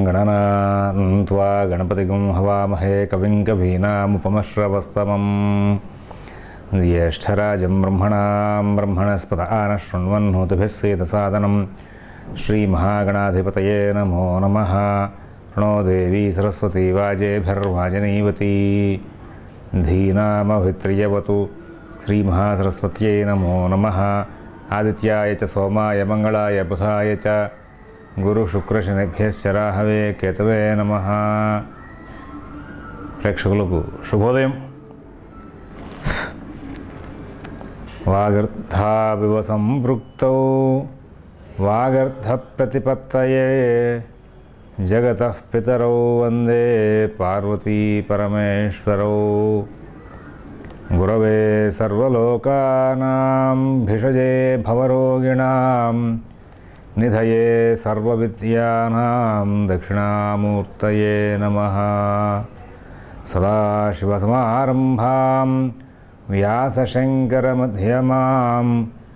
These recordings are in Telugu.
గణనాన్వా గణపతిగం హవామహే కవిం కవీనాముపమశ్రవస్తమం జ్యేష్ఠరాజం బ్రహ్మణాం బ్రహ్మణస్పద ఆన శృణ్వన్నోతిభిస్సేదసాదనం శ్రీమహాగణాధిపతయే నమో నమ ప్రణో దేవీ సరస్వతీ వాజేభిర్వాజనీవతీ ధీనామభిత్రియవతు శ్రీమహాసరస్వత్యై నమో నమ ఆదిత్యాయ చ సోమాయ మంగళాయ బుధాయ చ గురుశుక్రశనిభ్యశ్చరాహవే కేతవే నమ ప్రేక్షకులకు శుభోదయం వాగర్థావివ సంపృక్తౌ వాగర్థప్రతిపత్తయే జగతః పితరౌ వందే పార్వతీ పరమేశ్వరౌ గురవే సర్వలోకానాం భిషజే భవరోగిణాం నిధయే సర్వవిద్యానాం దక్షిణామూర్తయే నమః సదాశివసమారంభాం వ్యాసశంకరమధ్యమాం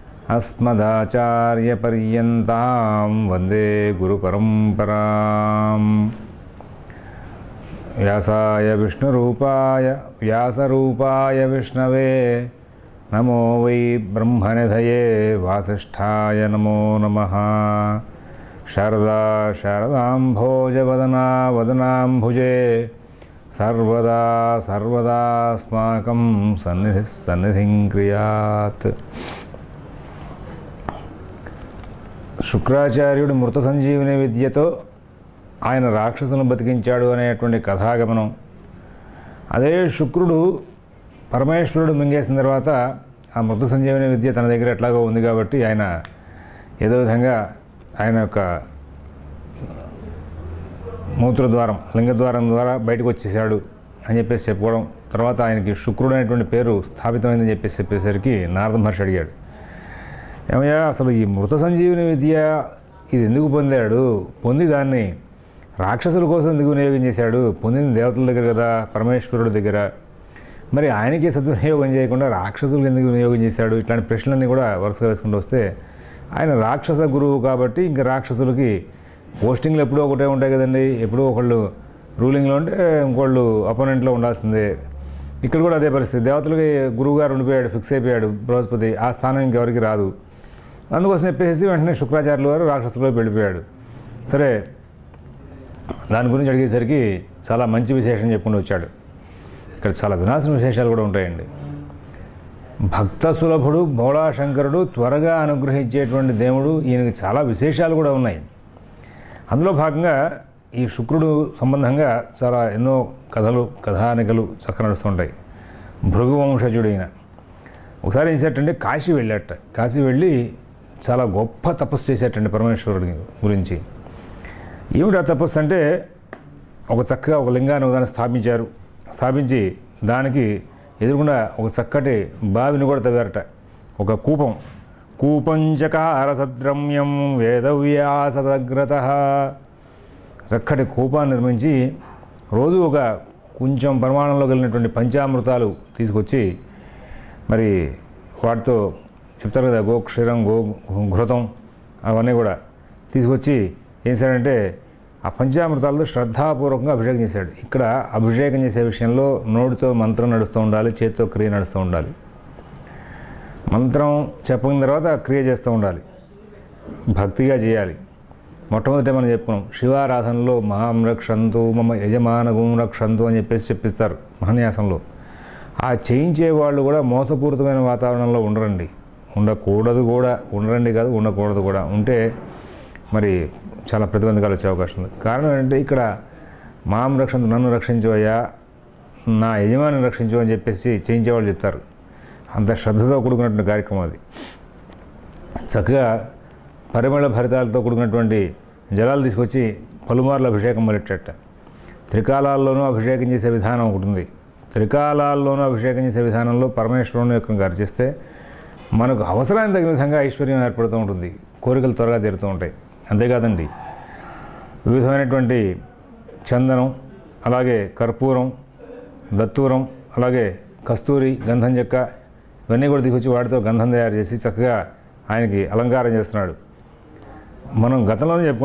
అస్మదాచార్యపర్యంతాం వందే గురుపరంపరాం వ్యాసాయ విష్ణురూపాయ వ్యాసరూపాయ విష్ణవే నమో వై బ్రహ్మనిధయే వాసిష్ఠాయ నమో నమ శారదా శారదాంభోజవదనా వదనాంభుజే సర్వదా సర్వదాస్మాకం సన్నిధి సన్నిధిం క్రియాత్ శుక్రాచార్యుడు మృత సంజీవిని విద్యతో ఆయన రాక్షసులను బతికించాడు అనేటువంటి కథాగమనం అదే శుక్రుడు పరమేశ్వరుడు మింగేసిన తర్వాత ఆ మృత సంజీవని విద్య తన దగ్గర ఎట్లాగో ఉంది కాబట్టి ఆయన ఏదో విధంగా ఆయన యొక్క మూత్రద్వారం లింగద్వారం ద్వారా బయటకు వచ్చేసాడు అని చెప్పేసి చెప్పుకోవడం తర్వాత ఆయనకి శుక్రుడు అనేటువంటి పేరు స్థాపితమైందని చెప్పేసి చెప్పేసరికి నారద మహర్షి అడిగాడు ఏమయ్యా అసలు ఈ మృత సంజీవిని విద్య ఇది ఎందుకు పొందాడు పొంది దాన్ని రాక్షసుల కోసం ఎందుకు వినియోగం చేశాడు పొందిన దేవతల దగ్గర కదా పరమేశ్వరుడి దగ్గర మరి ఆయనకే సద్వినియోగం చేయకుండా రాక్షసులకు ఎందుకు వినియోగం చేశాడు ఇట్లాంటి ప్రశ్నలన్నీ కూడా వరుసగా వేసుకుంటూ వస్తే ఆయన రాక్షస గురువు కాబట్టి ఇంకా రాక్షసులకి పోస్టింగ్లు ఎప్పుడూ ఒకటే ఉంటాయి కదండి ఎప్పుడూ ఒకళ్ళు రూలింగ్లో ఉంటే ఇంకోళ్ళు అపోనెంట్లో ఉండాల్సిందే ఇక్కడ కూడా అదే పరిస్థితి దేవతలకి గురువు గారు ఉండిపోయాడు ఫిక్స్ అయిపోయాడు బృహస్పతి ఆ స్థానం ఇంకెవరికి రాదు అందుకోసం చెప్పేసి వెంటనే శుక్రాచార్యుల వారు రాక్షసులో వెళ్ళిపోయాడు సరే దాని గురించి అడిగేసరికి చాలా మంచి విశేషం చెప్పుకుంటూ వచ్చాడు ఇక్కడ చాలా వినాశన విశేషాలు కూడా ఉంటాయండి భక్త సులభుడు భోళాశంకరుడు త్వరగా అనుగ్రహించేటువంటి దేవుడు ఈయనకి చాలా విశేషాలు కూడా ఉన్నాయి అందులో భాగంగా ఈ శుక్రుడు సంబంధంగా చాలా ఎన్నో కథలు కథానికలు చక్క నడుస్తుంటాయి భృగువంశజుడు ఈయన ఒకసారి ఏం చేసేటంటే కాశీ వెళ్ళాట కాశీ వెళ్ళి చాలా గొప్ప తపస్సు చేసేటండి పరమేశ్వరుడి గురించి ఏమిటి ఆ తపస్సు అంటే ఒక చక్కగా ఒక లింగాన్ని ఒకదాన్ని స్థాపించారు స్థాపించి దానికి ఎదురుకుండా ఒక చక్కటి బావిని కూడా తవ్వారట ఒక కూపం కూపంచకార సద్రమ్యం వేదవ్యాసదగ్రత చక్కటి కూపాన్ని నిర్మించి రోజు ఒక కొంచెం పరిమాణంలో కలిగినటువంటి పంచామృతాలు తీసుకొచ్చి మరి వాటితో చెప్తారు కదా గోక్షీరం గో ఘృతం అవన్నీ కూడా తీసుకొచ్చి ఏం చేశాడంటే ఆ పంచామృతాలతో శ్రద్ధాపూర్వకంగా అభిషేకం చేశాడు ఇక్కడ అభిషేకం చేసే విషయంలో నోటితో మంత్రం నడుస్తూ ఉండాలి చేతితో క్రియ నడుస్తూ ఉండాలి మంత్రం చెప్పిన తర్వాత క్రియ చేస్తూ ఉండాలి భక్తిగా చేయాలి మొట్టమొదట మనం చెప్పుకున్నాం శివారాధనలో మహాం రక్షంతు మమ యజమాన గుం రక్షంతు అని చెప్పేసి చెప్పిస్తారు మహన్యాసంలో ఆ చేయించే వాళ్ళు కూడా మోసపూరితమైన వాతావరణంలో ఉండరండి ఉండకూడదు కూడా ఉండరండి కాదు ఉండకూడదు కూడా ఉంటే మరి చాలా ప్రతిబంధకాలు వచ్చే అవకాశం ఉంది కారణం ఏంటంటే ఇక్కడ మాం రక్షంతు నన్ను రక్షించవయ్యా నా యజమాని రక్షించు అని చెప్పేసి చేయించేవాళ్ళు చెప్తారు అంత శ్రద్ధతో కూడుకున్నటువంటి కార్యక్రమం అది చక్కగా పరిమళ భరితాలతో కూడుకున్నటువంటి జలాలు తీసుకొచ్చి పలుమార్లు అభిషేకం మొదలెట్టట త్రికాలాల్లోనూ అభిషేకం చేసే విధానం ఒకటి ఉంది త్రికాలాల్లోనూ అభిషేకం చేసే విధానంలో పరమేశ్వరుని యొక్క గారు చేస్తే మనకు అవసరానికి తగిన విధంగా ఐశ్వర్యం ఏర్పడుతూ ఉంటుంది కోరికలు త్వరగా తీరుతూ ఉంటాయి అంతేకాదండి వివిధమైనటువంటి చందనం అలాగే కర్పూరం దత్తూరం అలాగే కస్తూరి గంధం చెక్క ఇవన్నీ కూడా తీసుకొచ్చి వాటితో గంధం తయారు చేసి చక్కగా ఆయనకి అలంకారం చేస్తున్నాడు మనం గతంలోనే చెప్పుకున్నాం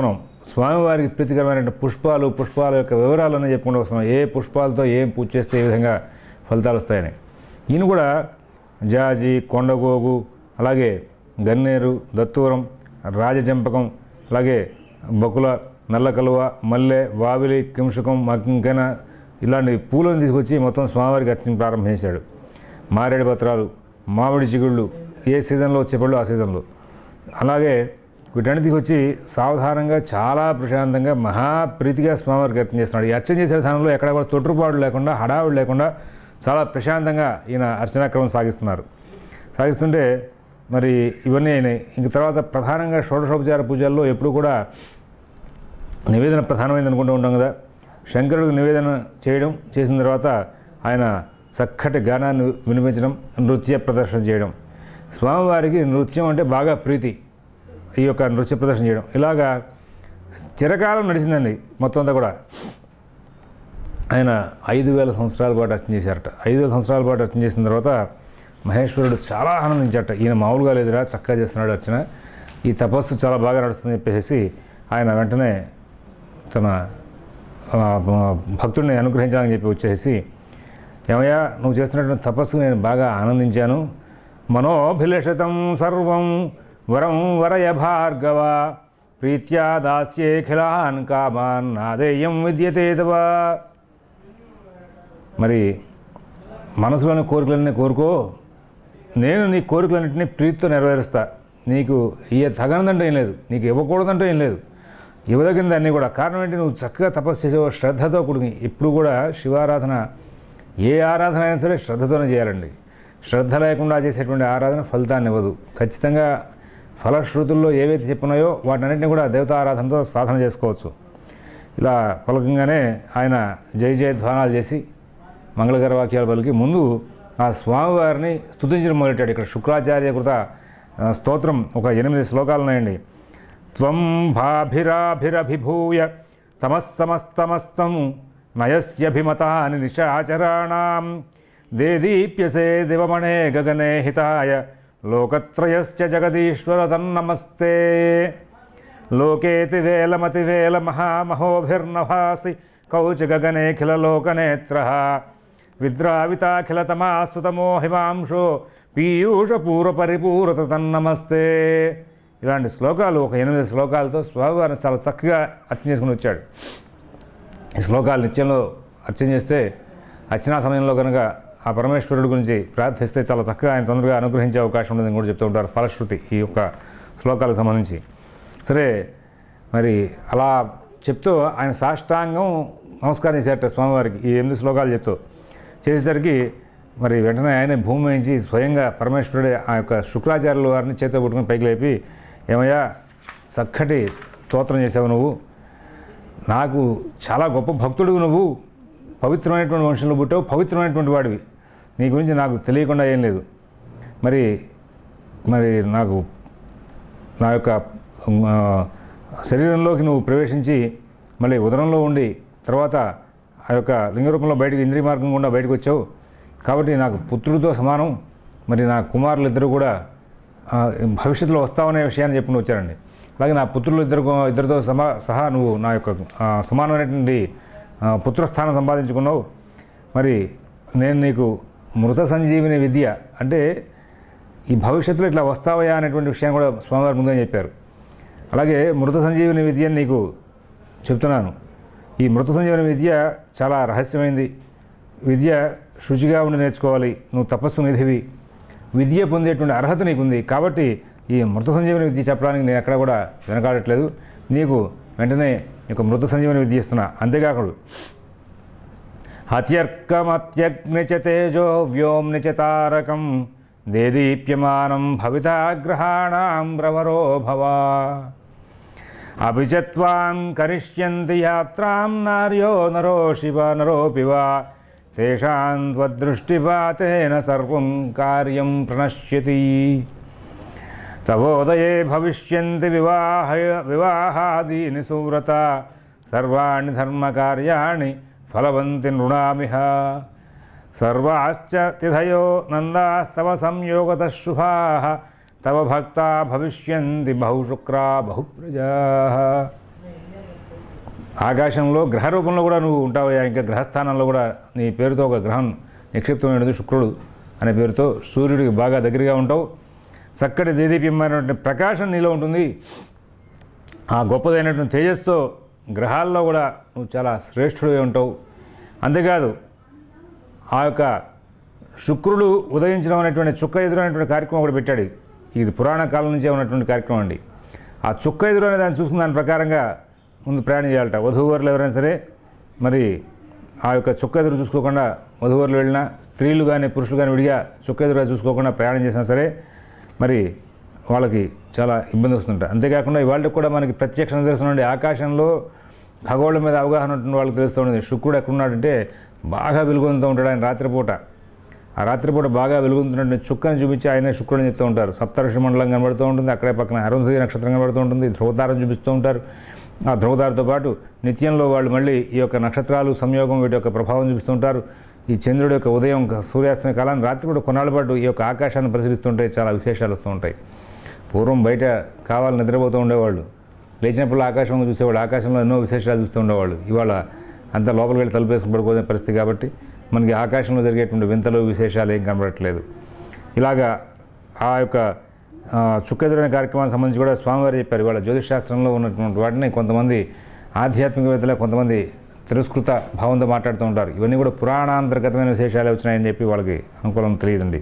స్వామివారికి ప్రీతికరమైన పుష్పాలు పుష్పాల యొక్క వివరాలను చెప్పుకుంటూ వస్తున్నాం ఏ పుష్పాలతో ఏం పూజ చేస్తే ఏ విధంగా ఫలితాలు వస్తాయని ఈయన కూడా జాజి కొండగోగు అలాగే గన్నేరు దత్తూరం రాజచంపకం అలాగే బకుల నల్ల కలువ మల్లె వావిలి కింశకం మక్కెన ఇలాంటి పూలను తీసుకొచ్చి మొత్తం స్వామివారికి అర్చన ప్రారంభం చేశాడు మారేడు పత్రాలు మామిడి చిగుళ్ళు ఏ సీజన్లో వచ్చే పళ్ళు ఆ సీజన్లో అలాగే వీటన్నిటికి వచ్చి సావధానంగా చాలా ప్రశాంతంగా మహాప్రీతిగా స్వామివారికి అర్చన చేస్తున్నాడు ఈ అర్చన చేసే విధానంలో ఎక్కడ కూడా తొట్టుపాడు లేకుండా హడావుడు లేకుండా చాలా ప్రశాంతంగా ఈయన అర్చనాక్రమం సాగిస్తున్నారు సాగిస్తుంటే మరి ఇవన్నీ అయినాయి ఇంక తర్వాత ప్రధానంగా షోడశోపచార పూజల్లో ఎప్పుడు కూడా నివేదన ప్రధానమైంది అనుకుంటూ ఉంటాం కదా శంకరుడికి నివేదన చేయడం చేసిన తర్వాత ఆయన చక్కటి గానాన్ని వినిపించడం నృత్య ప్రదర్శన చేయడం స్వామివారికి నృత్యం అంటే బాగా ప్రీతి ఈ యొక్క నృత్య ప్రదర్శన చేయడం ఇలాగా చిరకాలం నడిచిందండి మొత్తం అంతా కూడా ఆయన ఐదు వేల సంవత్సరాల పాటు అర్చన చేశారట ఐదు వేల సంవత్సరాల పాటు అర్చన చేసిన తర్వాత మహేశ్వరుడు చాలా ఆనందించారట ఈయన మామూలుగా లేదురా చక్కగా చేస్తున్నాడు అర్చన ఈ తపస్సు చాలా బాగా నడుస్తుంది చెప్పేసి ఆయన వెంటనే తన ఆ, భక్తుడిని అనుగ్రహించాలని చెప్పి వచ్చేసి ఏమయ్యా నువ్వు చేస్తున్నటువంటి తపస్సు నేను బాగా ఆనందించాను మనోభిలషితం సర్వం వరం వరయ భార్గవ ప్రీత్యా దాస్యేఖిలాన్ కామాన్ నాదేయం విద్యతే తవా మరి మనసులోని కోరికలన్నీ కోరుకో నేను నీ కోరికలన్నింటినీ ప్రీతితో నెరవేరుస్తా నీకు ఇయ్య తగనదంటే ఏం లేదు నీకు ఇవ్వకూడదంటే ఏం లేదు ఇవ్వదగినది అన్నీ కూడా కారణం ఏంటి నువ్వు చక్కగా తపస్సు చేసేవో శ్రద్ధతో కూడికి ఇప్పుడు కూడా శివారాధన ఏ ఆరాధన అయినా సరే శ్రద్ధతోనే చేయాలండి శ్రద్ధ లేకుండా చేసేటువంటి ఆరాధన ఫలితాన్ని ఇవ్వదు ఖచ్చితంగా ఫలశ్రుతుల్లో ఏవైతే చెప్పినాయో వాటన్నిటిని కూడా దేవతా ఆరాధనతో సాధన చేసుకోవచ్చు ఇలా పలకంగానే ఆయన జై జయధ్వానాలు చేసి మంగళకర వాక్యాలు పలికి ముందు ఆ స్వామివారిని స్తుతించడం మొదలెట్టాడు ఇక్కడ శుక్రాచార్య కృత ఆ, స్తోత్రం ఒక ఎనిమిది శ్లోకాలు ఉన్నాయండి త్వం భాభిరాభిరభిభూయ తమస్సమస్తమస్తం నయస్యభిమతాని నిశాచరాణాం దేదీప్యసే దివమణే గగనే హితాయ లోకత్రయస్య జగదీశ్వర తన్నమస్తే లోకేతి వేలమతి వేల మహామహోభిర్నభాసి కౌచగగనేఖిల లోకనేత్ర విద్రావితాఖిలతమాస్తుతమో హిమాంశో పీయూషపూర్వపరిపూరత తన్నమస్తే ఇలాంటి శ్లోకాలు ఒక ఎనిమిది శ్లోకాలతో స్వామివారిని చాలా చక్కగా అర్చన చేసుకుని వచ్చాడు ఈ శ్లోకాలు నిత్యంలో అర్చన చేస్తే అర్చనా సమయంలో కనుక ఆ పరమేశ్వరుడు గురించి ప్రార్థిస్తే చాలా చక్కగా ఆయన తొందరగా అనుగ్రహించే అవకాశం ఉంటుందని కూడా చెప్తూ ఉంటారు ఫలశ్రుతి ఈ యొక్క శ్లోకాలకు సంబంధించి సరే మరి అలా చెప్తూ ఆయన సాష్టాంగం నమస్కారం చేశారట స్వామివారికి ఈ ఎనిమిది శ్లోకాలు చెప్తూ చేసేసరికి మరి వెంటనే ఆయన భూమి నుంచి స్వయంగా పరమేశ్వరుడే ఆ యొక్క శుక్రాచార్యుల వారిని చేతితో పట్టుకుని పైకి లేపి ఏమయ్యా చక్కటి స్తోత్రం చేసావు నువ్వు నాకు చాలా గొప్ప భక్తుడు నువ్వు పవిత్రమైనటువంటి వంశంలో పుట్టావు పవిత్రమైనటువంటి వాడివి నీ గురించి నాకు తెలియకుండా ఏం లేదు మరి మరి నాకు నా యొక్క ఆ, శరీరంలోకి నువ్వు ప్రవేశించి మళ్ళీ ఉదరంలో ఉండి తర్వాత ఆ యొక్క లింగ రూపంలో బయటకు ఇంద్రియ మార్గం గుండా బయటకు వచ్చావు కాబట్టి నాకు పుత్రుడితో సమానం మరి నా కుమారులు ఇద్దరు కూడా ఆ, భవిష్యత్తులో వస్తావనే విషయాన్ని చెప్పుకుని వచ్చారండి అలాగే నా పుత్రులు ఇద్దరు ఇద్దరితో సమా సహా నువ్వు నా యొక్క ఆ, సమానమైనటువంటి ఆ, పుత్రస్థానం సంపాదించుకున్నావు మరి నేను నీకు మృత సంజీవిని విద్య అంటే ఈ భవిష్యత్తులో ఇట్లా వస్తావయా అనేటువంటి విషయాన్ని కూడా స్వామివారి ముందే చెప్పారు అలాగే మృత సంజీవిని విద్యని నీకు చెప్తున్నాను ఈ మృత సంజీవన విద్య చాలా రహస్యమైంది విద్య శుచిగా ఉండి నేర్చుకోవాలి నువ్వు తపస్సు నిధివి విద్య పొందేటువంటి అర్హత నీకుంది కాబట్టి ఈ మృత సంజీవని విద్య చెప్పడానికి నేను ఎక్కడ కూడా వెనకాడట్లేదు నీకు వెంటనే నీకు మృత సంజీవని విద్య ఇస్తున్నా అంతేకాకుండా హత్యర్కమత్యగ్ని చ తేజో వ్యోమ్ని చ తారకం దేదీప్యమానం భవితాగ్రహాణాం ప్రవరో భవా అభిచత్వాం కరిష్యంతి యాత్రాం నార్యో నరో శివ నరోపి వా తేషాం త్వదృష్టిపాతేన సర్వం కార్యం ప్రణశ్యతి తవోదయే భవిష్యంతి వివాహ వివాహాదీని సువ్రత సర్వాణి ధర్మకార్యాణి ఫలవంతి నృణామిహ సర్వాశ్చ తిథయో నందాస్తవ సంయోగత శుభా తవ భక్తా భవిష్యంతి బహుశుక్రా బహుప్రజా ఆకాశంలో గ్రహ రూపంలో కూడా నువ్వు ఉంటావయ్యా ఇంకా గ్రహస్థానంలో కూడా నీ పేరుతో ఒక గ్రహం నిక్షిప్తమైనది శుక్రుడు అనే పేరుతో సూర్యుడికి బాగా దగ్గరగా ఉంటావు చక్కటి దేదీప్యమైనటువంటి ప్రకాశం నీలో ఉంటుంది ఆ గొప్పదైనటువంటి తేజస్తో గ్రహాల్లో కూడా నువ్వు చాలా శ్రేష్ఠుడిగా ఉంటావు అంతేకాదు ఆ యొక్క శుక్రుడు ఉదయించడం అనేటువంటి చుక్క ఎదురు అనేటువంటి కార్యక్రమం ఒకటి పెట్టాడు ఇది పురాణ కాలం నుంచే ఉన్నటువంటి కార్యక్రమం అండి ఆ చుక్క ఎదురు అనే దాన్ని చూసుకున్న దాని ప్రకారంగా ముందు ప్రయాణం చేయాలట వధూవరులు ఎవరైనా సరే మరి ఆ యొక్క చుక్క ఎదురు చూసుకోకుండా వధూవరులు వెళ్ళినా స్త్రీలు కానీ పురుషులు కానీ విడిగా చుక్క ఎదురుగా చూసుకోకుండా ప్రయాణం చేసినా సరే మరి వాళ్ళకి చాలా ఇబ్బంది వస్తుంట అంతేకాకుండా ఇవాళకి కూడా మనకి ప్రత్యక్ష నిదర్శనం ఉండే ఆకాశంలో ఖగోళం మీద అవగాహన ఉంటుంది వాళ్ళకి తెలుస్తూ ఉంటుంది శుక్రుడు ఎక్కడున్నాడంటే బాగా వెలుగొందుతూ ఉంటాడు ఆయన రాత్రిపూట ఆ రాత్రిపూట బాగా వెలుగుతున్నటువంటి చుక్కని చూపించి ఆయన శుక్రుడు అని చెప్తూ ఉంటారు సప్తర్షి మండలం కనబడుతూ ఉంటుంది అక్కడే పక్కన అరుంధతి నక్షత్రం కనబడుతూ ఉంటుంది ధ్రువతారం చూపిస్తూ ఉంటారు ఆ ధ్రువతారతో పాటు నిత్యంలో వాళ్ళు మళ్ళీ ఈ యొక్క నక్షత్రాలు సంయోగం వీటి యొక్క ప్రభావం చూపిస్తూ ఉంటారు ఈ చంద్రుడి యొక్క ఉదయం సూర్యాస్తమయ కాలాన్ని రాత్రిపూట కొన్నాళ్ళ పాటు ఈ యొక్క ఆకాశాన్ని పరిశీలిస్తుంటే చాలా విశేషాలు వస్తూ ఉంటాయి పూర్వం బయట కావాలని నిద్రపోతూ ఉండేవాళ్ళు లేచినప్పుడు ఆకాశంలో చూసేవాళ్ళు ఆకాశంలో ఎన్నో విశేషాలు చూస్తూ ఉండేవాళ్ళు ఇవాళ అంతా లోపలికి వెళ్ళి తలుపేసుకుని పడుకోనే పరిస్థితి కాబట్టి మనకి ఆకాశంలో జరిగేటువంటి వింతలు విశేషాలు ఏం కనబడట్లేదు ఇలాగా ఆ యొక్క ఆ, చుక్కెదురైన కార్యక్రమానికి సంబంధించి కూడా స్వామివారు చెప్పారు ఇవాళ జ్యోతిష్ శాస్త్రంలో ఉన్నటువంటి వాటిని కొంతమంది ఆధ్యాత్మికవేత్తలే కొంతమంది తిరస్కృత భావంతో మాట్లాడుతూ ఉంటారు ఇవన్నీ కూడా పురాణాంతర్గతమైన విశేషాలే వచ్చినాయని చెప్పి వాళ్ళకి అనుకూలం తెలియదండి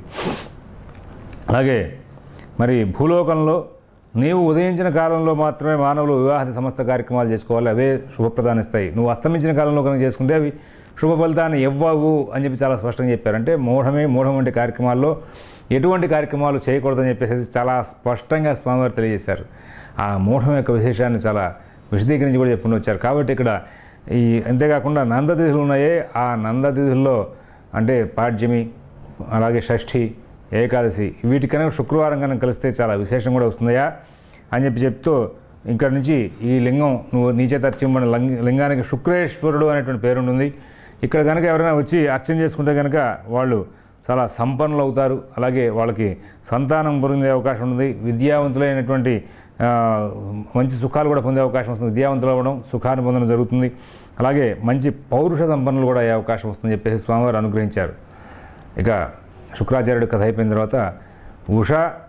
అలాగే మరి భూలోకంలో నీవు ఉదయించిన కాలంలో మాత్రమే మానవులు వివాహ సమస్త కార్యక్రమాలు చేసుకోవాలి అవే శుభప్రదానిస్తాయి నువ్వు అస్తమించిన కాలంలో కనుక చేసుకుంటే అవి శుభ ఫలితాన్ని ఇవ్వవు అని చెప్పి చాలా స్పష్టంగా చెప్పారు అంటే మూఢమే మూఢం వంటి కార్యక్రమాల్లో ఎటువంటి కార్యక్రమాలు చేయకూడదని చెప్పేసి చాలా స్పష్టంగా స్వామివారు తెలియజేశారు ఆ మూఢం యొక్క విశేషాన్ని చాలా విశదీకరించి కూడా చెప్పుకుని వచ్చారు కాబట్టి ఇక్కడ ఈ అంతేకాకుండా నందతిథులు ఉన్నాయే ఆ నందతిథుల్లో అంటే పాడ్యమి అలాగే షష్ఠి ఏకాదశి వీటి కనుక శుక్రవారం కనుక కలిస్తే చాలా విశేషం కూడా వస్తుందయా అని చెప్పి చెప్తూ ఇక్కడ నుంచి ఈ లింగం నువ్వు నీ చేత అర్చింపడిన లింగ లింగానికి శుక్రేశ్వరుడు అనేటువంటి పేరు ఉంటుంది ఇక్కడ కనుక ఎవరైనా వచ్చి అర్చన చేసుకుంటే కనుక వాళ్ళు చాలా సంపన్నులు అవుతారు అలాగే వాళ్ళకి సంతానం పొందే అవకాశం ఉంటుంది విద్యావంతులైనటువంటి ఆ, మంచి సుఖాలు కూడా పొందే అవకాశం వస్తుంది విద్యావంతులు అవ్వడం సుఖాన్ని పొందడం జరుగుతుంది అలాగే మంచి పౌరుష సంపన్నులు కూడా అయ్యే అవకాశం వస్తుందని చెప్పేసి స్వామివారు అనుగ్రహించారు ఇక శుక్రాచార్యుడి కథ అయిపోయిన తర్వాత ఉష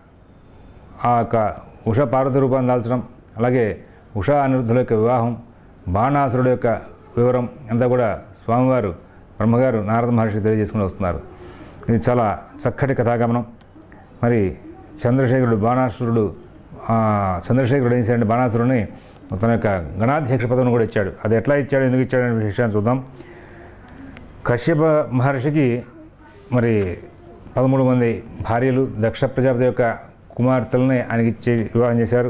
ఆ యొక్క ఉష పార్వతి రూపాన్ని దాల్చడం అలాగే ఉషా అనిరుద్ధుల యొక్క వివాహం బాణాసురుడు యొక్క వివరం అంతా కూడా స్వామివారు బ్రహ్మగారు నారద మహర్షికి తెలియజేసుకుని వస్తున్నారు ఇది చాలా చక్కటి కథాగమనం మరి చంద్రశేఖరుడు బాణాసురుడు ఆ, చంద్రశేఖరుడు ఏం చేశాడంటే బాణాసురుడిని తన యొక్క గణాధ్యక్ష పదవిని కూడా ఇచ్చాడు అది ఎట్లా ఇచ్చాడు ఎందుకు ఇచ్చాడు అనే విషయాన్ని చూద్దాం కశ్యప మహర్షికి మరి పదమూడు మంది భార్యలు దక్ష ప్రజాపతి యొక్క కుమార్తెలని ఆయనకి ఇచ్చి వివాహం చేశారు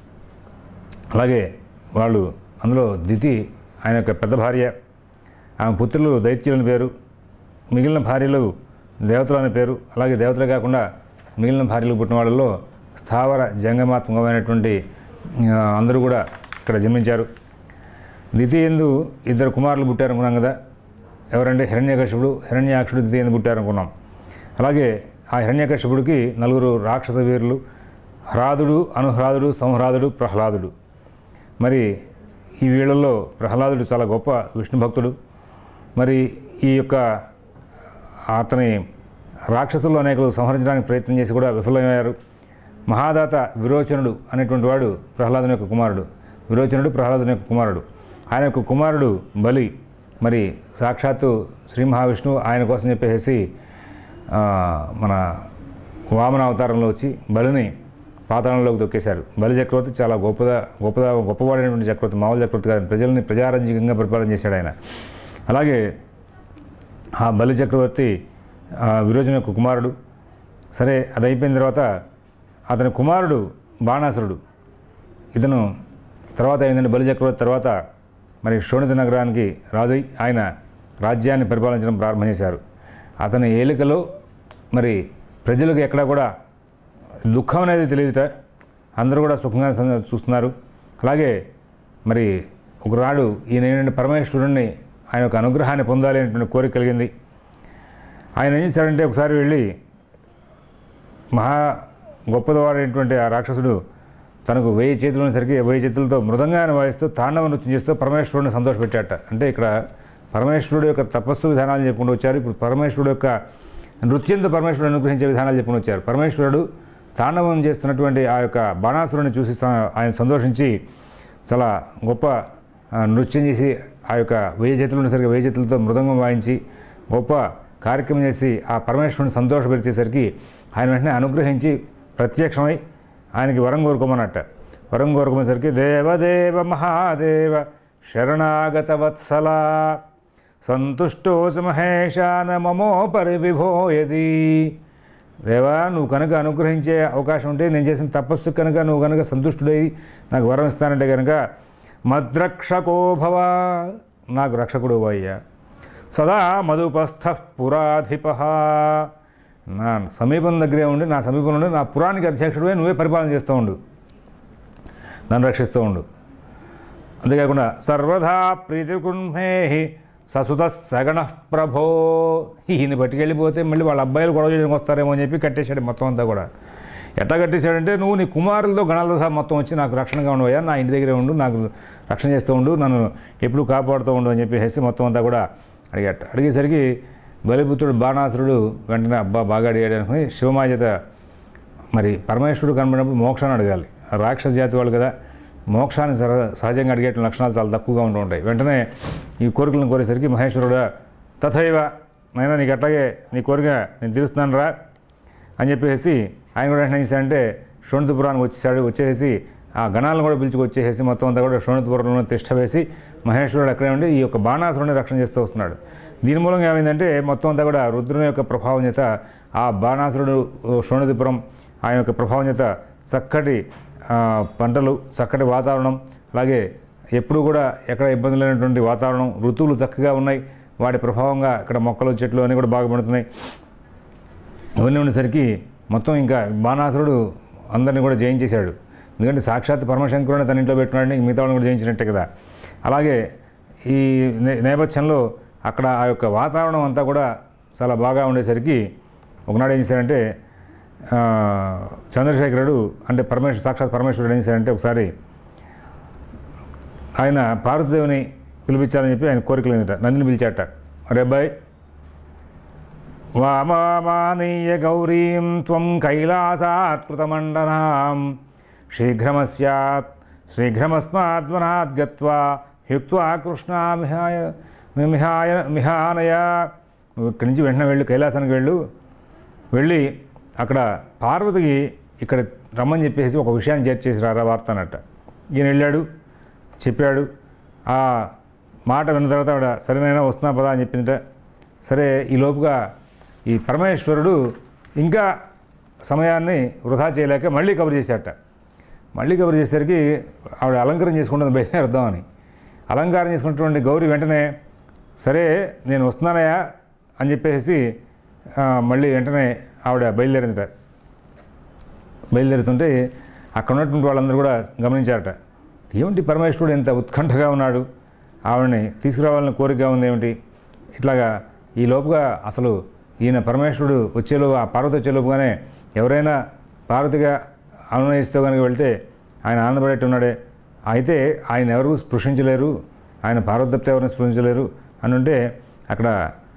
అలాగే వాళ్ళు అందులో దితి ఆయన యొక్క పెద్ద భార్య ఆమె పుత్రులు దైత్యులని పేరు మిగిలిన భార్యలు దేవతలు అనే పేరు అలాగే దేవతలే కాకుండా మిగిలిన భార్యలు పుట్టిన వాళ్ళలో స్థావర జంగమాత్మకమైనటువంటి ఆ, అందరూ కూడా ఇక్కడ జన్మించారు దితి ఎందు ఇద్దరు కుమారులు పుట్టారు అనుకున్నాం కదా ఎవరంటే హిరణ్యకశిపుడు హిరణ్యాక్షుడు దితి ఎందు పుట్టారు అనుకున్నాం అలాగే ఆ హిరణ్యకశిపుడికి నలుగురు రాక్షస వీరులు హ్రాదుడు అనుహ్రాదుడు సంహ్రాదుడు ప్రహ్లాదుడు మరి ఈ వీళ్ళల్లో ప్రహ్లాదుడు చాలా గొప్ప విష్ణు భక్తుడు మరి ఈ యొక్క అతని రాక్షసుల్లో అనేకలు సంహరించడానికి ప్రయత్నం చేసి కూడా విఫలమయ్యారు మహాదాత విరోచనుడు అనేటువంటి వాడు ప్రహ్లాదుని యొక్క కుమారుడు విరోచనుడు ప్రహ్లాదుని యొక్క కుమారుడు ఆయన యొక్క కుమారుడు బలి మరి సాక్షాత్తు శ్రీ మహావిష్ణువు ఆయన కోసం చెప్పేసి ఆ, మన వామన అవతారంలో వచ్చి బలిని పాతాళంలోకి తొక్కేశారు బలి చక్రవర్తి చాలా గొప్పదా గొప్పదా గొప్పవాడైనటువంటి చక్రవర్తి మామూలు చక్రవర్తి కాదు ప్రజల్ని ప్రజారాజ్యంగా పరిపాలన చేశాడు ఆయన అలాగే ఆ బలి చక్రవర్తి ఆ, విరోచన యొక్క కుమారుడు సరే అది అయిపోయిన తర్వాత అతని కుమారుడు బాణాసురుడు ఇతను తర్వాత ఏంటంటే బలి చక్రవర్తి తర్వాత మరి శోణిత నగరానికి రాజు ఆయన రాజ్యాన్ని పరిపాలించడం ప్రారంభం చేశారు అతని ఏలికలో మరి ప్రజలకు ఎక్కడా కూడా దుఃఖం అనేది తెలియదుట అందరూ కూడా సుఖంగా స- చూస్తున్నారు అలాగే మరి ఒకనాడు ఈయన ఏంటంటే పరమేశ్వరుణ్ణి ఆయన యొక్క అనుగ్రహాన్ని పొందాలి అనేటువంటి కోరిక కలిగింది ఆయన ఏం చేశాడంటే ఒకసారి వెళ్ళి మహా గొప్పవాడైనటువంటి ఆ రాక్షసుడు తనకు వెయ్యి చేతులు ఉన్నసరికి వెయ్యి చేతులతో మృదంగాన్ని వాయిస్తూ తాండవ నృత్యం చేస్తూ పరమేశ్వరుడిని సంతోషపెట్టాట అంటే ఇక్కడ పరమేశ్వరుడు యొక్క తపస్సు విధానాలు చెప్పుకుంటూ వచ్చారు ఇప్పుడు పరమేశ్వరుడు యొక్క నృత్యంతో పరమేశ్వరుడు అనుగ్రహించే విధానాలు చెప్పుకుని వచ్చారు పరమేశ్వరుడు తాండవం చేస్తున్నటువంటి ఆ యొక్క బాణాసురుని చూసి స- ఆయన సంతోషించి చాలా గొప్ప ఆ, నృత్యం చేసి ఆ యొక్క వెయ్యి చేతులు ఉన్నసరికి వెయ్యి చేతులతో మృదంగం వాయించి గొప్ప కార్యక్రమం చేసి ఆ పరమేశ్వరుని సంతోషపరిచేసరికి ఆయన వెంటనే అనుగ్రహించి ప్రత్యక్షమై ఆయనకి వరం కోరుకోమన్నట్ట వరం కోరుకోమేసరికి దేవదేవ మహాదేవ శరణాగత వత్సల సంతుష్టోసి మహేశాన మమోపరి విభోయది దేవా నువ్వు కనుక అనుగ్రహించే అవకాశం ఉంటే నేను చేసిన తపస్సు కనుక నువ్వు కనుక సంతుష్టుడై నాకు వరం ఇస్తానంటే కనుక మద్రక్షకో భవ నాకు రక్షకుడు అయ్యా సదా మధుపస్థ పురాధిప నా సమీపం దగ్గరే ఉండి నా సమీపంలో ఉండి నా పురానికి అధ్యక్షుడివే నువ్వే పరిపాలన చేస్తూ ఉండు నన్ను రక్షిస్తూ ఉండు అంతేకాకుండా సర్వదా ప్రీతికున్మేహి ససుత సగణ ప్రభో ఈయన పట్టుకెళ్ళిపోతే మళ్ళీ వాళ్ళ అబ్బాయిలు గొడవ చేయడానికి వస్తారేమో అని చెప్పి కట్టేశాడు మొత్తం అంతా కూడా ఎట్లా కట్టేశాడంటే నువ్వు నీ కుమారులతో గణాలతో సహా మొత్తం వచ్చి నాకు రక్షణగా ఉండవయ్యా నా ఇంటి దగ్గరే ఉండు నాకు రక్షణ చేస్తూ ఉండు నన్ను ఎప్పుడు కాపాడుతూ ఉండు అని చెప్పేసి మొత్తం అంతా కూడా అడిగట అడిగేసరికి బలిపుత్రుడు బాణాసురుడు వెంటనే అబ్బా బాగా అడిగాడు అనుకుని శివమాయ చేత మరి పరమేశ్వరుడు కనబడినప్పుడు మోక్షాన్ని అడగాలి రాక్షస జాతి వాళ్ళు కదా మోక్షాన్ని సహ సహజంగా అడిగే లక్షణాలు చాలా తక్కువగా ఉంటూ ఉంటాయి వెంటనే ఈ కోరికలను కోరేసరికి మహేశ్వరుడు తథైవ నైనా నీకు అట్లాగే నీ కోరిక నేను తీరుస్తున్నాను రా అని చెప్పేసి ఆయన కూడా వెంటనే ఏం చేశాడంటే శోణితపురానికి వచ్చేసాడు వచ్చేసి ఆ గణాలను కూడా పిలుచుకు వచ్చేసి మొత్తం అంతా కూడా శోణితపురంలో తిష్ట వేసి మహేశ్వరుడు అక్కడే ఉండి ఈ యొక్క బాణాసురుని రక్షణ చేస్తూ వస్తున్నాడు దీని మూలంగా ఏమైందంటే మొత్తం అంతా కూడా రుద్రుని యొక్క ప్రభావం చేత ఆ బాణాసురుడు శోణితపురం ఆయన యొక్క ప్రభావం చేత చక్కటి ఆ, పంటలు చక్కటి వాతావరణం అలాగే ఎప్పుడు కూడా ఎక్కడ ఇబ్బంది లేనటువంటి వాతావరణం ఋతువులు చక్కగా ఉన్నాయి వాటి ప్రభావంగా ఇక్కడ మొక్కలు చెట్లు అన్నీ కూడా బాగా పండుతున్నాయి ఇవన్నీ ఉండేసరికి మొత్తం ఇంకా బాణాసురుడు అందరినీ కూడా జయించేశాడు ఎందుకంటే సాక్షాత్ పరమశంకరుని తన ఇంట్లో పెట్టుకున్నాడని మిగతా వాళ్ళని కూడా జయించినట్టే కదా అలాగే ఈ నే- నేపథ్యంలో అక్కడ ఆ యొక్క వాతావరణం అంతా కూడా చాలా బాగా ఉండేసరికి ఒకనాడు ఏం చేశాడంటే ఆ, చంద్రశేఖరుడు అంటే పరమేశ్వర సాక్షాత్ పరమేశ్వరుడు ఏం చేశాడంటే ఒకసారి ఆయన పార్వతీదేవిని పిలిపించాలని చెప్పి ఆయన కోరికలు ఏంటంట నందిని పిలిచాట రేబాయ్ వామానీయ గౌరీం త్వం కైలాసాత్కృతమండనాం శీఘ్రమస్యాత్ శీఘ్రమస్మాద్వనాత్ గత్వా హ్యుక్త్వా కృష్ణామిహాయ మిహాయ మిహానయ నువ్వు ఇక్కడి నుంచి వెంటనే వెళ్ళు కైలాసానికి వెళ్ళు వెళ్ళి అక్కడ పార్వతికి ఇక్కడ రమ్మని చెప్పేసి ఒక విషయాన్ని చేర్చేసి రారా వార్త అన్నట్ట ఈయన వెళ్ళాడు చెప్పాడు ఆ మాట విన్న తర్వాత ఆవిడ సరేనైనా వస్తున్నా పదా అని చెప్పిందట సరే ఈ లోపుగా ఈ పరమేశ్వరుడు ఇంకా సమయాన్ని వృధా చేయలేక మళ్ళీ కబురు చేశాట మళ్ళీ కబురు చేసేసరికి ఆవిడ అలంకారం చేసుకుంటుంది బయలుదేరుద్దామని అలంకారం చేసుకున్నటువంటి గౌరీ వెంటనే సరే నేను వస్తున్నానయా అని చెప్పేసి ఆ, మళ్ళీ వెంటనే ఆవిడ బయలుదేరిందట బయలుదేరుతుంటే అక్కడ ఉన్నటువంటి వాళ్ళందరూ కూడా గమనించారట ఏమిటి పరమేశ్వరుడు ఎంత ఉత్కంఠగా ఉన్నాడు ఆవిడని తీసుకురావాలని కోరికగా ఉంది ఏమిటి ఇట్లాగా ఈ లోపుగా అసలు ఈయన పరమేశ్వరుడు వచ్చేలోపు ఆ పార్వతి వచ్చేలోపుగానే ఎవరైనా పార్వతిగా అనునయిస్తూ కనుక వెళ్తే ఆయన ఆనందపడేట్టున్నాడే అయితే ఆయన ఎవరు స్పృశించలేరు ఆయన పార్వతి తప్పితే ఎవరిని స్పృశించలేరు అని ఉంటే అక్కడ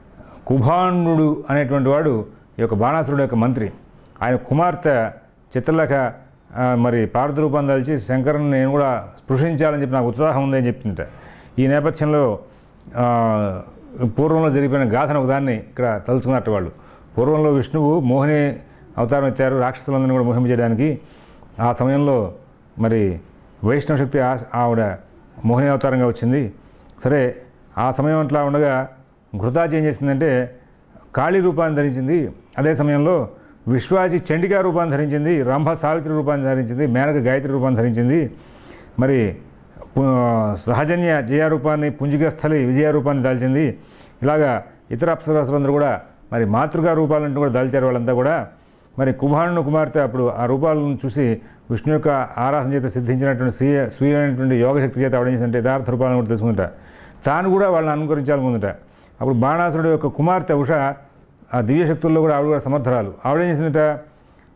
కుభాండు అనేటువంటి వాడు ఈ యొక్క బాణాసురుడు యొక్క మంత్రి ఆయన కుమార్తె చిత్రలేఖ ఆ, మరి పార్వతి రూపం దాల్చి శంకరుని నేను కూడా స్పృశించాలని చెప్పి నాకు ఉత్సాహం ఉందని చెప్పిందట ఈ నేపథ్యంలో ఆ, పూర్వంలో జరిగిపోయిన గాథను ఒకదాన్ని ఇక్కడ తలుచుకున్నట్టు వాళ్ళు పూర్వంలో విష్ణువు మోహిని అవతారం ఎత్తారు రాక్షసులందరినీ కూడా మోహింపజేయడానికి ఆ సమయంలో మరి వైష్ణవ శక్తి ఆ- ఆవిడ మోహిని అవతారంగా వచ్చింది సరే ఆ సమయం అట్లా ఉండగా ఘృతాచి ఏం చేసిందంటే కాళీ రూపాన్ని ధరించింది అదే సమయంలో విశ్వాసి చండికా రూపాన్ని ధరించింది రంభ సావిత్రి రూపాన్ని ధరించింది మేనక గాయత్రి రూపాన్ని ధరించింది మరి పు- సహజన్య జయ రూపాన్ని పుంజిక స్థలి విజయ రూపాన్ని దాల్చింది ఇలాగా ఇతర అప్సరసులందరూ కూడా మరి మాతృగా రూపాలను కూడా దాల్చారు వాళ్ళంతా కూడా మరి కుమారుని కుమార్తె అప్పుడు ఆ రూపాలను చూసి విష్ణు యొక్క ఆరాధన చేత సిద్ధించినటువంటి స్వీయ స్వీయమైనటువంటి యోగశక్తి చేత ఆవిడ చేసింటే యథార్థ రూపాలను కూడా తెలుసుకుంటా తాను కూడా వాళ్ళని అనుకరించాలనుకుందట అప్పుడు బాణాసురుడు యొక్క కుమార్తె ఉష ఆ దివ్యశక్తుల్లో కూడా ఆవిడ కూడా సమర్థరాలు ఆవిడ ఏం చేసిందట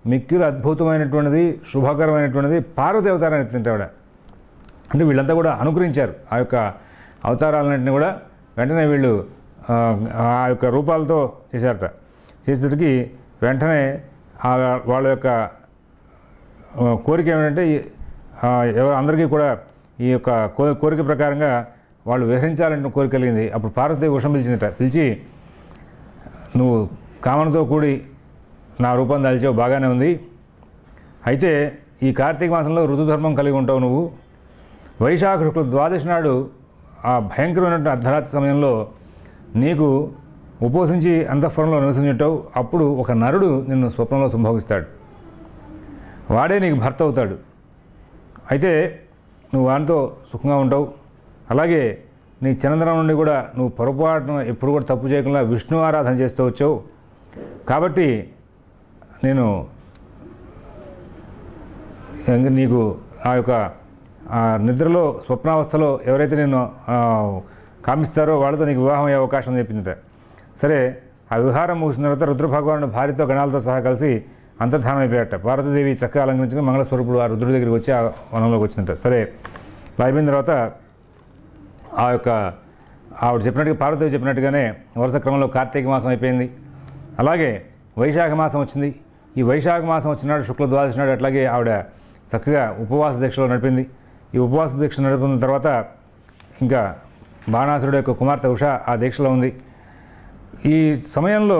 మిక్కిలి అద్భుతమైనటువంటిది శుభకరమైనటువంటిది పార్వతి అవతారాన్ని ఎత్తింటే ఆవిడ అంటే వీళ్ళంతా కూడా అనుగ్రహించారు ఆ యొక్క అవతారాలన్నింటినీ కూడా వెంటనే వీళ్ళు ఆ, ఆ యొక్క రూపాలతో చేశారట చేసేసరికి వెంటనే ఆ వాళ్ళ యొక్క ఆ, కోరిక ఏమిటంటే ఈ, ఆ, ఎవ- అందరికీ కూడా ఈ యొక్క కో- కోరిక ప్రకారంగా వాళ్ళు విహరించాలంటే కోరిక కలిగింది అప్పుడు పార్వతీదేవి ఉషం పిలిచిందట పిలిచి నువ్వు కామనతో కూడి నా రూపం దాల్చావు బాగానే ఉంది అయితే ఈ కార్తీక మాసంలో ఋతుధర్మం కలిగి ఉంటావు నువ్వు వైశాఖ శుక్ల ద్వాదశి నాడు ఆ భయంకరమైనటువంటి అర్ధరాత్రి సమయంలో నీకు ఉపవసించి అంతఃపురంలో నివసించుంటావు అప్పుడు ఒక నరుడు నిన్ను స్వప్నంలో సంభోగిస్తాడు వాడే నీకు భర్త అవుతాడు అయితే నువ్వు వానితో సుఖంగా ఉంటావు అలాగే నీ చిన్నతనం నుండి కూడా నువ్వు పొరపాటున ఎప్పుడు కూడా తప్పు చేయకుండా విష్ణు ఆరాధన చేస్తూ వచ్చావు కాబట్టి నేను ఇంక నీకు ఆ యొక్క ఆ నిద్రలో స్వప్నావస్థలో ఎవరైతే నేను ఆ, కామిస్తారో వాళ్ళతో నీకు వివాహం అయ్యే అవకాశం చెప్పిందట సరే ఆ విహారం ముగిసిన తర్వాత రుద్రభగవానుడు భార్యతో గణాలతో సహా కలిసి అంతర్ధానం అయిపోయాట పార్వతీదేవి చక్కగా అలంకరించుకుని మంగళస్వరూపుడు ఆ రుద్రుడి దగ్గరికి వచ్చి ఆ వనంలోకి వచ్చిందట సరే ఇలా అయిపోయిన తర్వాత ఆ యొక్క ఆవిడ చెప్పినట్టుగా పార్వతీదేవి చెప్పినట్టుగానే వరుస క్రమంలో కార్తీక మాసం అయిపోయింది అలాగే వైశాఖ మాసం వచ్చింది ఈ వైశాఖ మాసం వచ్చినాడు శుక్ల ద్వాదశి నాడు అట్లాగే ఆవిడ చక్కగా ఉపవాస దీక్షలో నడిపింది ఈ ఉపవాస దీక్ష నడిపిన తర్వాత ఇంకా బాణాసురుడు యొక్క కుమార్తె ఉష ఆ దీక్షలో ఉంది ఈ సమయంలో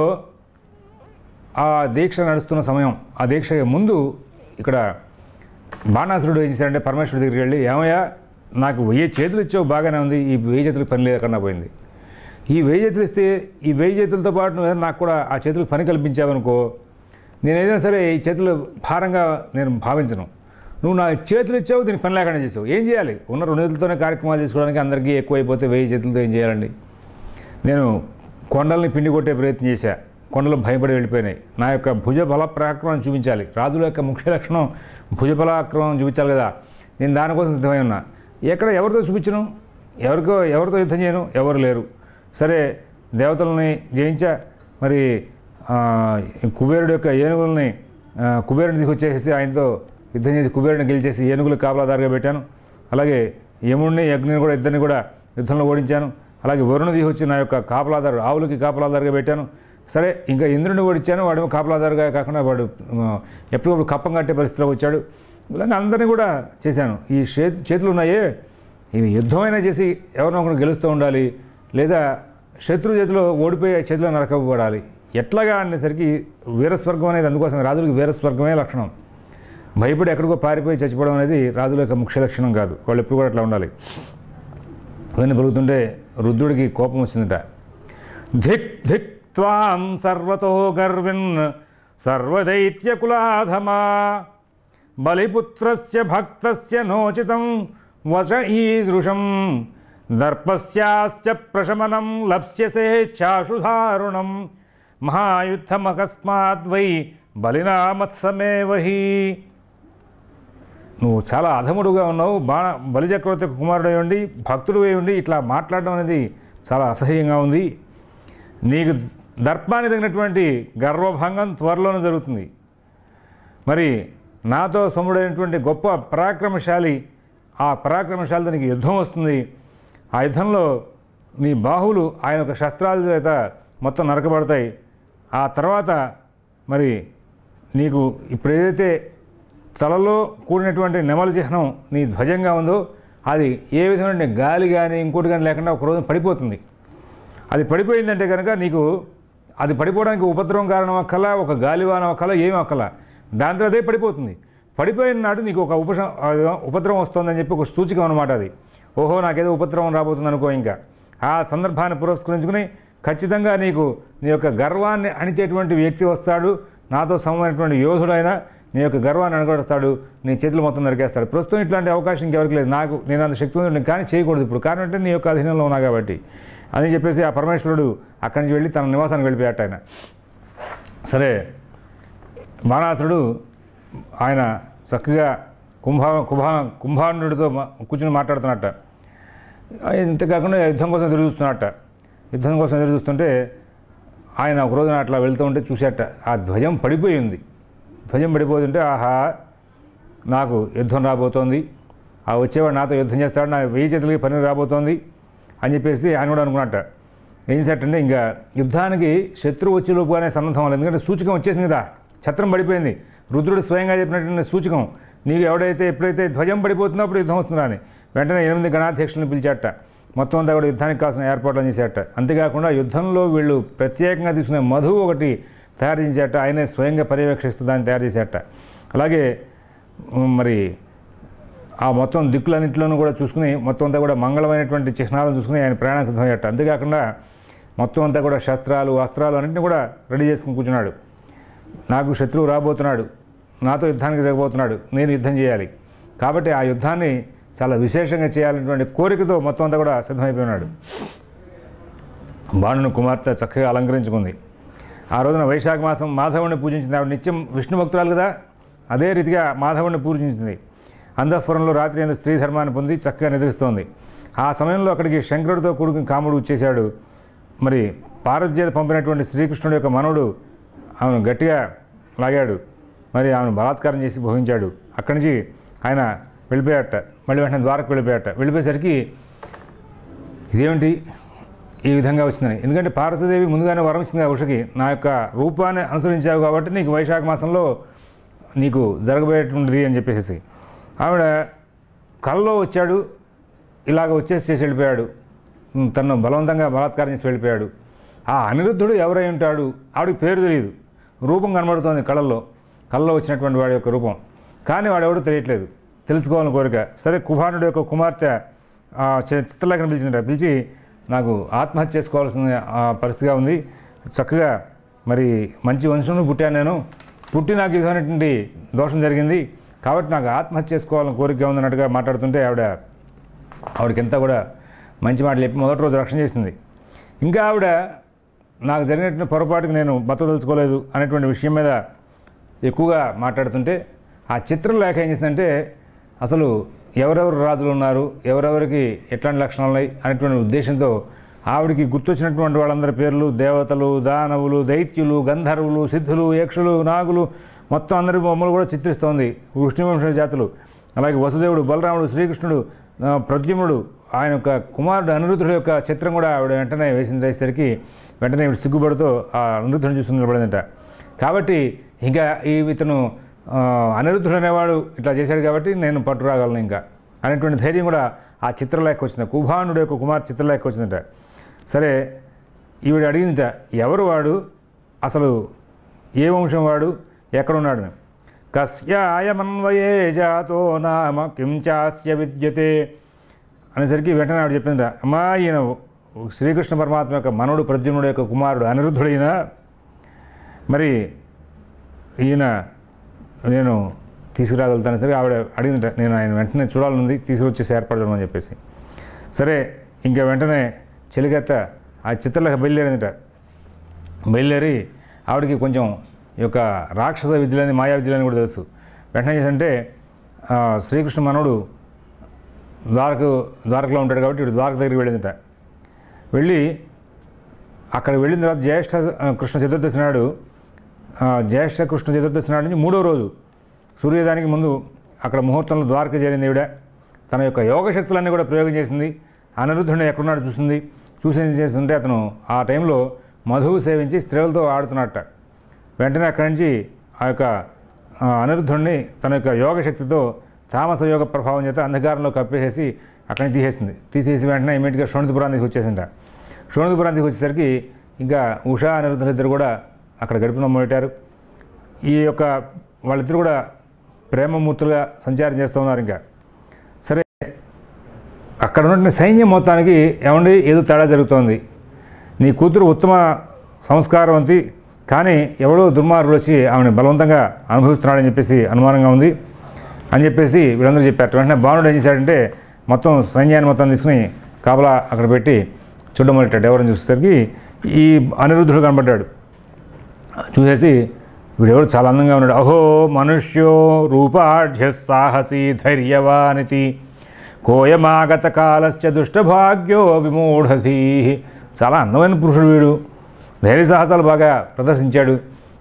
ఆ దీక్ష నడుస్తున్న సమయం ఆ దీక్ష ముందు ఇక్కడ బాణాసురుడు ఏం చేశాడంటే పరమేశ్వరుడి దగ్గరికి వెళ్ళి ఏమయ్యా నాకు వెయ్యి చేతులు ఇచ్చావు బాగానే ఉంది ఈ వెయ్యి చేతులకు పని లేకుండా పోయింది ఈ వెయ్యి చేతులు ఇస్తే ఈ వెయ్యి చేతులతో పాటు నువ్వు ఏదైనా నాకు కూడా ఆ చేతులకు పని కల్పించావనుకో నేను ఏదైనా సరే ఈ చేతులు భారంగా నేను భావించను నువ్వు నా చేతులు ఇచ్చావు దీనికి పని లేకుండా చేసావు ఏం చేయాలి ఉన్న రెండు చేతులతోనే కార్యక్రమాలు చేసుకోవడానికి అందరికీ ఎక్కువైపోతే వెయ్యి చేతులతో ఏం చేయాలండి నేను కొండల్ని పిండి కొట్టే ప్రయత్నం చేశా కొండలు భయపడి వెళ్ళిపోయినాయి నా యొక్క భుజ బల పరాక్రమం చూపించాలి రాజుల యొక్క ముఖ్య లక్షణం భుజ బలాక్రమం చూపించాలి కదా నేను దానికోసం సిద్ధమై ఉన్నా ఎక్కడ ఎవరితో చూపించను ఎవరికో ఎవరితో యుద్ధం చేయను ఎవరు లేరు సరే దేవతలని జయించా మరి ఆ, కుబేరుడు యొక్క ఏనుగులని ఆ, కుబేరుని తీసుకొచ్చేసి ఆయనతో యుద్ధం చేసి కుబేరుని గెలిచేసి ఏనుగులు కాపలాదారుగా పెట్టాను అలాగే యముడిని యజ్ఞని కూడా ఇద్దరిని కూడా యుద్ధంలో ఓడించాను అలాగే వరుణుడి వచ్చి నా యొక్క కాపలాదారు ఆవులకి కాపలాదారుగా పెట్టాను సరే ఇంకా ఇంద్రుడిని ఓడించాను వాడు కాపలాదారుగా కాకుండా వాడు ఆ, ఎప్పటికప్పుడు కప్పం కట్టే పరిస్థితిలో వచ్చాడు ఇలాగ అందరినీ కూడా చేశాను ఈ చే చేతులు ఉన్నాయే ఇవి యుద్ధమైనా చేసి ఎవరినో ఒకరు గెలుస్తూ ఉండాలి లేదా శత్రు చేతిలో ఓడిపోయే చేతిలో నరకబడాలి ఎట్లాగా అనేసరికి వీరస్వర్గం అనేది అందుకోసం రాజులకు వీరస్వర్గమే లక్షణం భయపడి ఎక్కడికో పారిపోయి చచ్చిపోవడం అనేది రాజుల యొక్క ముఖ్య లక్షణం కాదు వాళ్ళు ఎప్పుడు కూడా అట్లా ఉండాలి ఇవన్నీ పలుకుతుంటే రుద్రుడికి కోపం వచ్చిందట ధిక్ ధిక్ త్వాం సర్వతో గర్విన్ సర్వదైత్యకులాధమా బలిపుత్రస్య భక్తస్య నోచితం వచ ఈదృశం దర్పస్యాశ్చ ప్రశమనం లప్స్యసే చాశుధారుణం మహాయుద్ధమకస్మాద్వై బలినా మత్సమేవహి నువ్వు చాలా అధముడుగా ఉన్నావు బాణ బలిచక్రవర్తి కుమారుడు ఉండి భక్తుడు ఉండి ఇట్లా మాట్లాడడం అనేది చాలా అసహ్యంగా ఉంది నీకు దర్పానికి తగినటువంటి గర్వభంగం త్వరలోనే జరుగుతుంది మరి నాతో సముడైనటువంటి గొప్ప పరాక్రమశాలి ఆ పరాక్రమశాలితో నీకు యుద్ధం వస్తుంది ఆ యుద్ధంలో నీ బాహువులు ఆయన యొక్క శస్త్రాల చేత మొత్తం నరకబడతాయి ఆ తర్వాత మరి నీకు ఇప్పుడు ఏదైతే తలలో కూడినటువంటి నెమల చిహ్నం నీ ధ్వజంగా ఉందో అది ఏ విధమైన గాలి కానీ ఇంకోటి కానీ లేకుండా ఒక రోజు పడిపోతుంది అది పడిపోయిందంటే కనుక నీకు అది పడిపోవడానికి ఉపద్రవం కారణం అక్కల ఒక గాలివానం అక్కల ఏమి అక్కల దాంతో అదే పడిపోతుంది పడిపోయిన నాడు నీకు ఒక ఉపశ అది ఉపద్రవం వస్తుందని చెప్పి ఒక సూచిక అనమాట అది ఓహో నాకేదో ఉపద్రవం రాబోతుంది అనుకో ఇంకా ఆ సందర్భాన్ని పురస్కరించుకుని ఖచ్చితంగా నీకు నీ యొక్క గర్వాన్ని అణిచేటువంటి వ్యక్తి వస్తాడు నాతో సమమైనటువంటి యోధుడైన నీ యొక్క గర్వాన్ని అణగొడతాడు నీ చేతులు మొత్తం నరికేస్తాడు ప్రస్తుతం ఇట్లాంటి అవకాశం ఇంకెవరికి లేదు నాకు నేను అంత శక్తివంతుడిని కానీ చేయకూడదు ఇప్పుడు కారణం అంటే నీ యొక్క అధీనంలో ఉన్నా కాబట్టి అని చెప్పేసి ఆ పరమేశ్వరుడు అక్కడి నుంచి వెళ్ళి తన నివాసానికి వెళ్ళిపోయాట ఆయన సరే బాణాసురుడు ఆయన చక్కగా కుంభా కుంభా కుంభాండుడితో మా- కూర్చుని మాట్లాడుతున్నట్ట ఇంత కాకుండా యుద్ధం కోసం ఎదురు చూస్తున్నట్ట యుద్ధం కోసం ఎదురు చూస్తుంటే ఆయన ఒక రోజున అట్లా వెళ్తూ ఉంటే చూసేట ఆ ధ్వజం పడిపోయి ఉంది ధ్వజం పడిపోతుంటే ఆహా నాకు యుద్ధం రాబోతోంది ఆ వచ్చేవాడు నాతో యుద్ధం చేస్తాడు నా వెయ్యి చేతులకి పని రాబోతోంది అని చెప్పేసి ఆయన కూడా అనుకున్నట్ట ఏం చేశాడంటే ఇంకా యుద్ధానికి శత్రువు వచ్చే లోపుగానే సన్నద్ధం అవ్వాలి ఎందుకంటే సూచకం వచ్చేసింది కదా ఛత్రం పడిపోయింది రుద్రుడు స్వయంగా చెప్పినటువంటి సూచకం నీకు ఎవడైతే ఎప్పుడైతే ధ్వజం పడిపోతుందో అప్పుడు యుద్ధం వస్తుందా అని వెంటనే ఎనిమిది గణాధ్యక్షులను పిలిచాట మొత్తం అంతా కూడా యుద్ధానికి కావాల్సిన ఏర్పాట్లు చేశాట అంతేకాకుండా యుద్ధంలో వీళ్ళు ప్రత్యేకంగా తీసుకునే మధువు ఒకటి తయారు చేసేట ఆయనే స్వయంగా పర్యవేక్షిస్తూ దాన్ని తయారు చేసేట అలాగే ఉమ్, మరి ఆ మొత్తం దిక్కులన్నింటిలోనూ కూడా చూసుకుని మొత్తం అంతా కూడా మంగళమైనటువంటి చిహ్నాలను చూసుకుని ఆయన ప్రయాణం సిద్ధమయ్యట అంతేకాకుండా మొత్తం అంతా కూడా శస్త్రాలు అస్త్రాలు అన్నింటినీ కూడా రెడీ చేసుకుని కూర్చున్నాడు నాకు శత్రువు రాబోతున్నాడు నాతో యుద్ధానికి దిగబోతున్నాడు నేను యుద్ధం చేయాలి కాబట్టి ఆ యుద్ధాన్ని చాలా విశేషంగా చేయాలనేటువంటి కోరికతో మొత్తం అంతా కూడా సిద్ధమైపోయినాడు బాణుని కుమార్తె చక్కగా అలంకరించుకుంది ఆ రోజున వైశాఖ మాసం మాధవుని పూజించింది ఆవిడ నిత్యం విష్ణు భక్తురాలు కదా అదే రీతిగా మాధవుని పూజించింది అంధఃపురంలో రాత్రి ఎందు స్త్రీ ధర్మాన్ని పొంది చక్కగా నిద్రిస్తోంది ఆ సమయంలో అక్కడికి శంకరుడితో కూడుకుని కాముడు వచ్చేశాడు మరి పార్వతి చేత పంపినటువంటి శ్రీకృష్ణుడి యొక్క మనవుడు ఆమెను గట్టిగా లాగాడు మరి ఆమెను బలాత్కారం చేసి భోగించాడు అక్కడి నుంచి ఆయన వెళ్ళిపోయాట మళ్ళీ వెంటనే ద్వారకు వెళ్ళిపోయాట వెళ్ళిపోయేసరికి ఇదేమిటి ఈ విధంగా వచ్చిందని ఎందుకంటే పార్వతీదేవి ముందుగానే వరం ఇచ్చింది ఆ ఉషకి నా యొక్క రూపాన్ని అనుసరించావు కాబట్టి నీకు వైశాఖ మాసంలో నీకు జరగబోయేటువంటిది అని చెప్పేసి ఆవిడ కల్లో వచ్చాడు ఇలాగ వచ్చేసి చేసి వెళ్ళిపోయాడు ఉమ్, తను బలవంతంగా బలాత్కారం చేసి వెళ్ళిపోయాడు ఆ అనిరుద్ధుడు ఎవరై ఉంటాడు ఆవిడకి పేరు తెలియదు రూపం కనబడుతోంది కళల్లో కళ్ళలో వచ్చినటువంటి వాడి యొక్క రూపం కానీ వాడెవడో తెలియట్లేదు తెలుసుకోవాలని కోరిక సరే కుమారుడు యొక్క కుమార్తె ఆ చి- చిత్రలేఖను పిలిచిందట పిలిచి నాకు ఆత్మహత్య చేసుకోవాల్సిన ఆ పరిస్థితిగా ఉంది చక్కగా మరి మంచి వంశంలో పుట్టాను నేను పుట్టి నాకు ఈ విధమైనటువంటి దోషం జరిగింది కాబట్టి నాకు ఆత్మహత్య చేసుకోవాలని కోరిక ఉందన్నట్టుగా మాట్లాడుతుంటే ఆవిడ ఆవిడకింతా కూడా మంచి మాటలు చెప్పి మొదటి రోజు రక్షణ చేసింది ఇంకా ఆవిడ నాకు జరిగినటువంటి పొరపాటుకు నేను బతదలుచుకోలేదు అనేటువంటి విషయం మీద ఎక్కువగా మాట్లాడుతుంటే ఆ చిత్రలేఖ ఏం చేసిందంటే అసలు ఎవరెవరు రాజులు ఉన్నారు ఎవరెవరికి ఎట్లాంటి లక్షణాలు ఉన్నాయి అనేటువంటి ఉద్దేశంతో ఆవిడికి గుర్తొచ్చినటువంటి వాళ్ళందరి పేర్లు దేవతలు దానవులు దైత్యులు గంధర్వులు సిద్ధులు యక్షులు నాగులు మొత్తం అందరి బొమ్మలు కూడా చిత్రిస్తోంది వృష్ణివంశ జాతులు అలాగే వసుదేవుడు బలరాముడు శ్రీకృష్ణుడు ఆ, ప్రద్యుమ్నుడు ఆయన యొక్క కుమారుడు అనిరుద్ధుడు యొక్క చిత్రం కూడా ఆవిడ వెంటనే వేసింది వేసేసరికి వెంటనే ఈవిడ సిగ్గుపడుతూ ఆ అనిరుద్ధుని చూసి నిలబడిందట కాబట్టి ఇంకా ఈ ఇతను ఆ, అనిరుద్ధుడు అనేవాడు ఇట్లా చేశాడు కాబట్టి నేను పట్టు రాగలను ఇంకా అనేటువంటి ధైర్యం కూడా ఆ చిత్రలేఖ వచ్చింది కుభానుడు యొక్క కుమార్ చిత్రలేఖ వచ్చిందట సరే ఈవిడ అడిగిందట ఎవరు వాడు అసలు ఏ వంశం వాడు ఎక్కడున్నాడు కస్యాయమన్వయే జాతో నామ కిం చాస్య విద్యతే అనేసరికి వెంటనే ఆవిడ చెప్పిందట అమ్మా ఈయన శ్రీకృష్ణ పరమాత్మ యొక్క మనవుడు ప్రద్యుమ్నుడు యొక్క కుమారుడు అనిరుద్ధుడైన మరి ఈయన నేను తీసుకురాగలుగుతాను సరే ఆవిడ అడిగిందట నేను ఆయన వెంటనే చూడాలనుంది తీసుకొచ్చేసి ఏర్పాటు చేయమని చెప్పేసి సరే ఇంకా వెంటనే చెలిగత్త ఆ చిత్రలేఖ బయలుదేరిందట బయలుదేరి ఆవిడకి కొంచెం ఈ యొక్క రాక్షస విద్యలని మాయా విద్యలని కూడా తెలుసు వెంటనే చేసంటే ఆ, శ్రీకృష్ణ మనవుడు ద్వారకు ద్వారకలో ఉంటాడు కాబట్టి ఇటు ద్వారక దగ్గరికి వెళ్ళిందట వెళ్ళి అక్కడ వెళ్ళిన తర్వాత జ్యేష్ఠ ఆ, కృష్ణ చతుర్దశి నాడు ఆ, జ్యేష్ఠ కృష్ణ చతుర్దశి నాడు నుంచి మూడో రోజు సూర్యోదయానికి ముందు అక్కడ ముహూర్తంలో ద్వారక చేరింది ఈవిడ తన యొక్క యోగ శక్తులన్నీ కూడా ప్రయోగం చేసింది అనిరుద్ధుడిని ఎక్కడున్నాడు చూసింది చూసి ఏం చేస్తుంటే అతను ఆ టైంలో మధువు సేవించి స్త్రీలతో ఆడుతున్నట్ట వెంటనే అక్కడి నుంచి ఆ యొక్క ఆ, అనిరుద్ధుడిని తన యొక్క యోగ శక్తితో తామస యోగ ప్రభావం చేత అంధకారంలో కప్పేసేసి అక్కడి నుంచి తీసేసింది తీసేసి వెంటనే ఇమీడియట్గా శోణితపురానికి వచ్చేసింట శోణితపురానికి వచ్చేసరికి ఇంకా ఉషా అనిరుద్ధులు ఇద్దరు కూడా అక్కడ గడిపిన మొదటారు ఈ యొక్క వాళ్ళిద్దరు కూడా ప్రేమమూర్తులుగా సంచారం చేస్తూ ఉన్నారు ఇంకా సరే అక్కడ ఉన్నటువంటి సైన్యం మొత్తానికి ఏమండి ఏదో తేడా జరుగుతోంది నీ కూతురు ఉత్తమ సంస్కారవంతి కానీ ఎవడో దుర్మార్గుడు వచ్చి ఆమెను బలవంతంగా అనుభవిస్తున్నాడని చెప్పేసి అనుమానంగా ఉంది అని చెప్పేసి వీళ్ళందరూ చెప్పారు వెంటనే బాణుడు ఏం చేశాడంటే మొత్తం సైన్యాన్ని మొత్తం తీసుకుని కాపలా అక్కడ పెట్టి చూడమొట్టాడు ఎవరిని చూసేసరికి ఈ అనిరుద్ధుడు కనబడ్డాడు చూసేసి వీడెవరు చాలా అందంగా ఉన్నాడు అహో మనుష్యో రూపాఢ్య సాహసి ధైర్యవానితి కోయమాగత కాలస్య దుష్టభాగ్యో విమూఢధీ చాలా అందమైన పురుషుడు వీడు ధైర్య సాహసాలు బాగా ప్రదర్శించాడు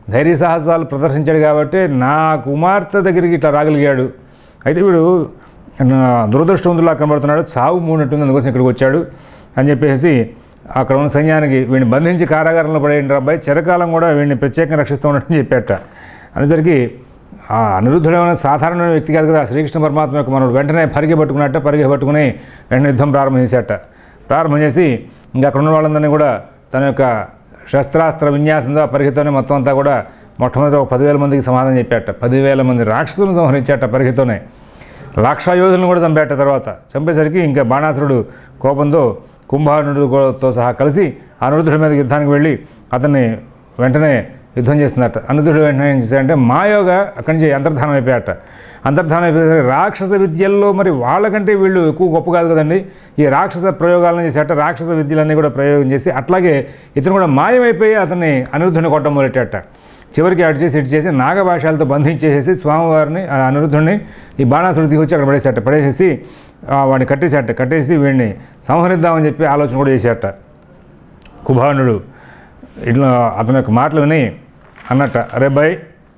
ధైర్య సాహసాలు ప్రదర్శించాడు కాబట్టి నా కుమార్తె దగ్గరికి ఇట్లా రాగలిగాడు అయితే వీడు నా దురదృష్టవంతులా కనబడుతున్నాడు చావు మూడినట్టుంది అందుకోసం ఇక్కడికి వచ్చాడు అని చెప్పేసి అక్కడ ఉన్న సైన్యానికి వీడిని బంధించి కారాగారంలో పడేయండి అబ్బాయి చిరకాలం కూడా వీడిని ప్రత్యేకంగా రక్షిస్తూ ఉండటని చెప్పేట అనేసరికి ఆ అనిరుద్ధుడైన సాధారణమైన వ్యక్తి కాదు కదా శ్రీకృష్ణ పరమాత్మ యొక్క మనడు వెంటనే పరిగె పట్టుకున్నట్ట పరిగె పట్టుకుని వెంటనే యుద్ధం ప్రారంభం చేసేట ప్రారంభం చేసి ఇంకా అక్కడ ఉన్న వాళ్ళందరినీ కూడా తన యొక్క శస్త్రాస్త్ర విన్యాసంతో పరిగెతోనే మొత్తం అంతా కూడా మొట్టమొదటి ఒక పదివేల మందికి సమాధానం చెప్పాట పదివేల మంది రాక్షసులను సంహరించాట పరిగెతోనే లక్ష యోధులను కూడా చంపేట తర్వాత చంపేసరికి ఇంకా బాణాసురుడు కోపంతో కుంభారుడితో సహా కలిసి అనిరుద్ధుడి మీద యుద్ధానికి వెళ్ళి అతన్ని వెంటనే యుద్ధం చేస్తున్నట్ట అనుద్ధుడు వెంటనే ఏం చేశాడంటే మాయోగా అక్కడి నుంచి అంతర్ధానం అయిపోయాట అంతర్ధానం అయిపోయేసరికి రాక్షస విద్యల్లో మరి వాళ్ళకంటే వీళ్ళు ఎక్కువ గొప్ప కాదు కదండి ఈ రాక్షస ప్రయోగాలను చేసేట రాక్షస విద్యలన్నీ కూడా ప్రయోగం చేసి అట్లాగే ఇతను కూడా మాయమైపోయి అతన్ని అనిరుద్ధుని కొట్టడం మొదలెట్టాట చివరికి అటు చేసి ఇటు చేసి నాగభాషాలతో బంధించేసేసి స్వామివారిని ఆ అనిరుద్ధుడిని ఈ బాణాసుడు తీసుకొచ్చి అక్కడ పడేసేట పడేసేసి ఆ, వాడిని కట్టేసేట కట్టేసి వీడిని సంహరిద్దామని చెప్పి ఆలోచన కూడా చేసేట కుభానుడు ఇట్లా అతని యొక్క మాటలు విని అన్నట్ట అరే బాయ్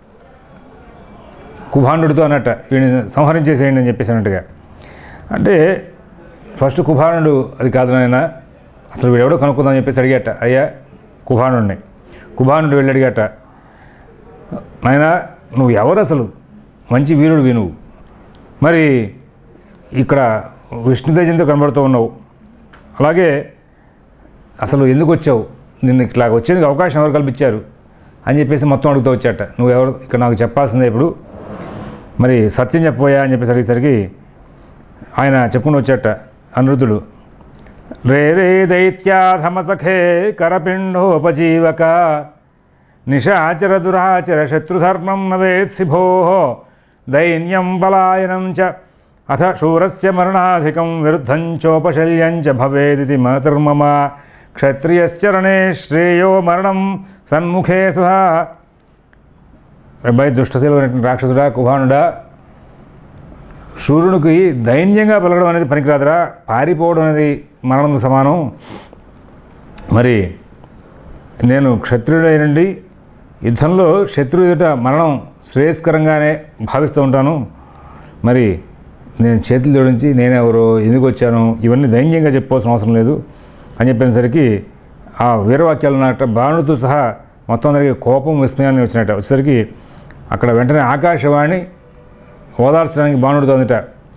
కుభాండుడితో అన్నట్ట వీడిని సంహరించేసేయండి అని చెప్పేసి అన్నట్టుగా అంటే ఫస్ట్ కుభానుడు అది కాదు నాయన అసలు వీడెవడో కనుక్కుందామని చెప్పేసి అడిగాట అయ్యా కుభానుడిని కుభానుడు వెళ్ళి అడిగాట నాయన నువ్వు ఎవరు అసలు మంచి వీరుడివి నువ్వు మరి ఇక్కడ విష్ణుతేజంతో కనబడుతూ ఉన్నావు అలాగే అసలు ఎందుకు వచ్చావు నిన్ను ఇట్లా వచ్చేందుకు అవకాశం ఎవరు కల్పించారు అని చెప్పేసి మొత్తం అడుగుతూ వచ్చాట నువ్వు ఎవరు ఇక్కడ నాకు చెప్పాల్సిందే ఇప్పుడు మరి సత్యం చెప్పబోయా అని చెప్పేసి అడిగేసరికి ఆయన చెప్పుకుని వచ్చాట అనిరుద్ధుడు రే రే దైత్యాధమసఖే కరపిండోపజీవక నిశాచర దురాచర శత్రుధర్మం నవేత్సి భో దైన్యం బలాయనం చ అథ శూరస్య మరణాధికం విరుద్ధం చోపశల్యం చ భవేదితి మతిర్మమ క్షత్రియశ్చరణే శ్రేయో మరణం సన్ముఖే సహా అబ్బాయి దుష్టశీలమైనటువంటి రాక్షసుడా కుభానుడా సూర్యునికి దైన్యంగా పలకడం అనేది పనికిరాదురా పారిపోవడం అనేది మరణం సమానం మరి నేను క్షత్రియుడైనండి యుద్ధంలో శత్రువు ఎదుట మరణం శ్రేయస్కరంగానే భావిస్తూ ఉంటాను మరి నేను చేతులు జోడించి నేనెవరో ఎందుకు వచ్చాను ఇవన్నీ దైన్యంగా చెప్పుకోవాల్సిన అవసరం లేదు అని చెప్పేసరికి ఆ వీరవాక్యాలు ఉన్నట్ట బాణుడితో సహా మొత్తం అందరికీ కోపం విస్మయాన్ని వచ్చినట్ట వచ్చేసరికి అక్కడ వెంటనే ఆకాశవాణి ఓదార్చడానికి బాణుడితో అందుట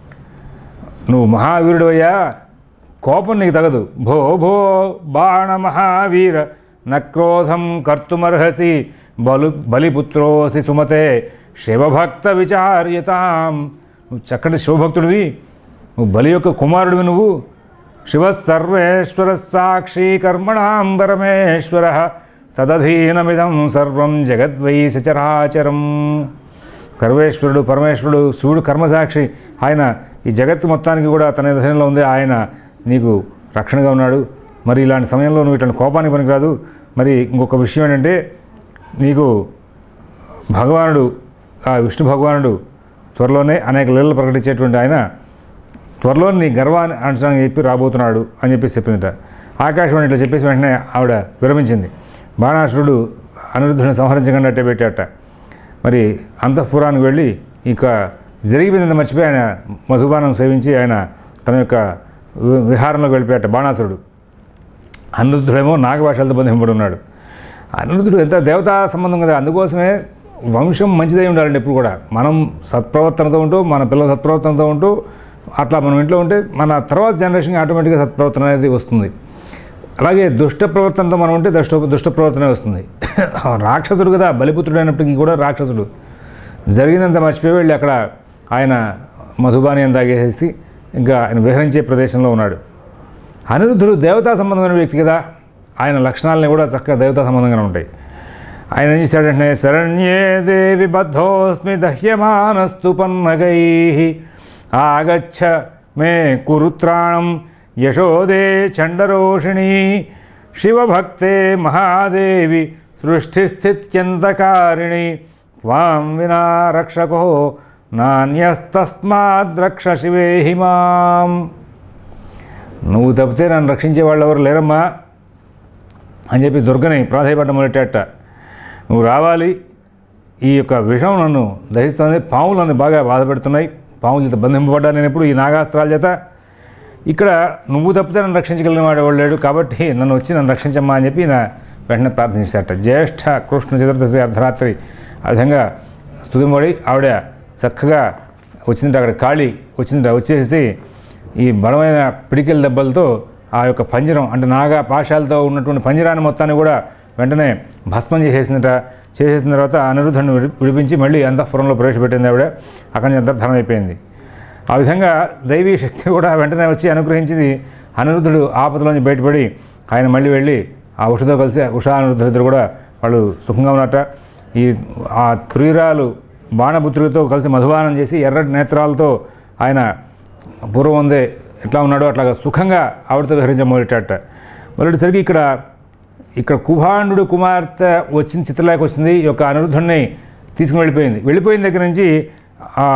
నువ్వు మహావీరుడు అయ్యా కోపం నీకు తగదు భో భో బాణ మహావీర నక్రోధం కర్తుమర్హసి బలు బలిపుత్రోసి సుమతే శివభక్త విచార్యతాం నువ్వు చక్కటి శివభక్తుడివి నువ్వు బలి యొక్క కుమారుడివి నువ్వు శివ సర్వేశ్వర సాక్షి కర్మణాం పరమేశ్వర తదధీనమిదం సర్వం జగద్వై సచరాచరం సర్వేశ్వరుడు పరమేశ్వరుడు శివుడు కర్మసాక్షి ఆయన ఈ జగత్తు మొత్తానికి కూడా తన అధీనంలో ఉంది ఆయన నీకు రక్షణగా ఉన్నాడు మరి ఇలాంటి సమయంలో నువ్వు ఇట్లాంటి కోపానికి పనికిరాదు మరి ఇంకొక విషయం ఏంటంటే నీకు భగవానుడు ఆ విష్ణు భగవానుడు త్వరలోనే అనేక లీలలు ప్రకటించేటువంటి ఆయన త్వరలో నీ గర్వాన్ని అంచడానికి చెప్పి రాబోతున్నాడు అని చెప్పేసి చెప్పిందట ఆకాశవాణి ఇట్లా చెప్పేసి వెంటనే ఆవిడ విరమించింది బాణాసురుడు అనిరుద్ధుని సంహరించకుండా అట్టే పెట్టాట మరి అంతఃపురానికి వెళ్ళి ఇక జరిగిపోయిందంత మర్చిపోయి ఆయన మధుబానం సేవించి ఆయన తన యొక్క వి- విహారంలోకి వెళ్ళిపోయాట బాణాసురుడు అనిరుద్ధుడేమో నాగభాషలతో బంధింపబడి ఉన్నాడు అనిరుద్ధుడు ఎంత దేవతా సంబంధం కదా అందుకోసమే వంశం మంచిదై ఉండాలండి ఎప్పుడు కూడా మనం సత్ప్రవర్తనతో ఉంటూ మన పిల్లల సత్ప్రవర్తనతో ఉంటూ అట్లా మనం ఇంట్లో ఉంటే మన తర్వాత జనరేషన్కి ఆటోమేటిక్గా సత్ప్రవర్తన అనేది వస్తుంది అలాగే దుష్ట ప్రవర్తనతో మనం ఉంటే దుష్ట దుష్ట ప్రవర్తనే వస్తుంది రాక్షసుడు కదా బలిపుత్రుడు అయినప్పటికీ కూడా రాక్షసుడు జరిగినంత మర్చిపోయి వెళ్ళి అక్కడ ఆయన మధుబాని తాగేసేసి ఇంకా ఆయన విహరించే ప్రదేశంలో ఉన్నాడు అనిరుద్ధుడు దేవతా సంబంధమైన వ్యక్తి కదా ఆయన లక్షణాలని కూడా చక్కగా దేవతా సంబంధంగానే ఉంటాయి ఆయన ఏం చేశాడంటే శరణ్యే దేవి బద్ధోస్మి దహ్యమానస్తు పన్నగై ఆగచ్చ మే కురుత్రాణం యశోదే చండరోషిణి శివభక్తే మహాదేవి సృష్టిస్థిత్యంతకారిణి త్వాం వినా రక్షకో నాణ్యస్తస్మాద్రక్ష శివే హిమాం నువ్వు తప్పితే నన్ను రక్షించే వాళ్ళు ఎవరు లేరమ్మా అని చెప్పి దుర్గని ప్రాధాయపడ్డం మొదలెట్టాట నువ్వు రావాలి ఈ యొక్క విషం నన్ను దహిస్తుంది పాములు నన్ను బాగా బాధపెడుతున్నాయి పాముల చేత బంధింపబడ్డా నేను ఎప్పుడు ఈ నాగాస్త్రాల చేత ఇక్కడ నువ్వు తప్పితే నన్ను రక్షించగలిగిన వాడు ఎవడు లేడు కాబట్టి నన్ను వచ్చి నన్ను రక్షించమ్మా అని చెప్పి నా వెంటనే ప్రార్థించారట జ్యేష్ఠ కృష్ణ చతుర్దశి అర్ధరాత్రి ఆ విధంగా స్తుతిమడి ఆవిడ చక్కగా వచ్చిందంటే అక్కడ ఖాళీ వచ్చిందంట వచ్చేసి ఈ బలమైన పిడికిల దెబ్బలతో ఆ యొక్క పంజరం అంటే నాగా పాశాలతో ఉన్నటువంటి పంజరాన్ని మొత్తాన్ని కూడా వెంటనే భస్మం చేసేసిందట చేసేసిన తర్వాత అనిరుద్ధుని విడి విడిపించి మళ్ళీ అంతఃపురంలో ప్రవేశపెట్టింది ఆవిడ అక్కడి నుంచి అంతర్ధానం అయిపోయింది ఆ విధంగా దైవీ శక్తి కూడా వెంటనే వచ్చి అనుగ్రహించింది అనిరుద్ధుడు ఆపదలోంచి బయటపడి ఆయన మళ్ళీ వెళ్ళి ఆ ఉషతో కలిసి ఉషా అనిరుద్ధులిద్దరు కూడా వాళ్ళు సుఖంగా ఉన్నట్ట ఈ ఆ ప్రియురాలు బాణపుత్రికతో కలిసి మధువానం చేసి ఎర్రటి నేత్రాలతో ఆయన పూర్వం ఉందే ఎట్లా ఉన్నాడో అట్లాగా సుఖంగా ఆవిడతో విహరించడం మొదలెట్టాట మొదలెట్టేసరికి ఇక్కడ ఇక్కడ కుభాండు కుమార్తె వచ్చిన చిత్రలేఖ వచ్చింది ఈ యొక్క అనిరుద్ధుడిని తీసుకుని వెళ్ళిపోయింది వెళ్ళిపోయిన దగ్గర నుంచి ఆ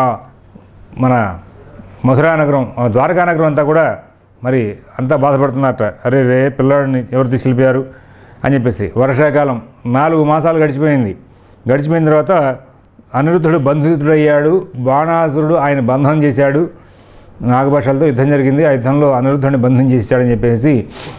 మన మధురా నగరం ఆ ద్వారకా నగరం అంతా కూడా మరి అంతా బాధపడుతున్నారట అరే రే పిల్లాడిని ఎవరు తీసుకెళ్ళిపోయారు అని చెప్పేసి వర్షాకాలం నాలుగు మాసాలు గడిచిపోయింది గడిచిపోయిన తర్వాత అనిరుద్ధుడు బంధితుడయ్యాడు బాణాసురుడు ఆయన బంధం చేశాడు నాగభాషలతో యుద్ధం జరిగింది ఆ యుద్ధంలో అనిరుద్ధుడిని బంధం చేశాడని చెప్పేసి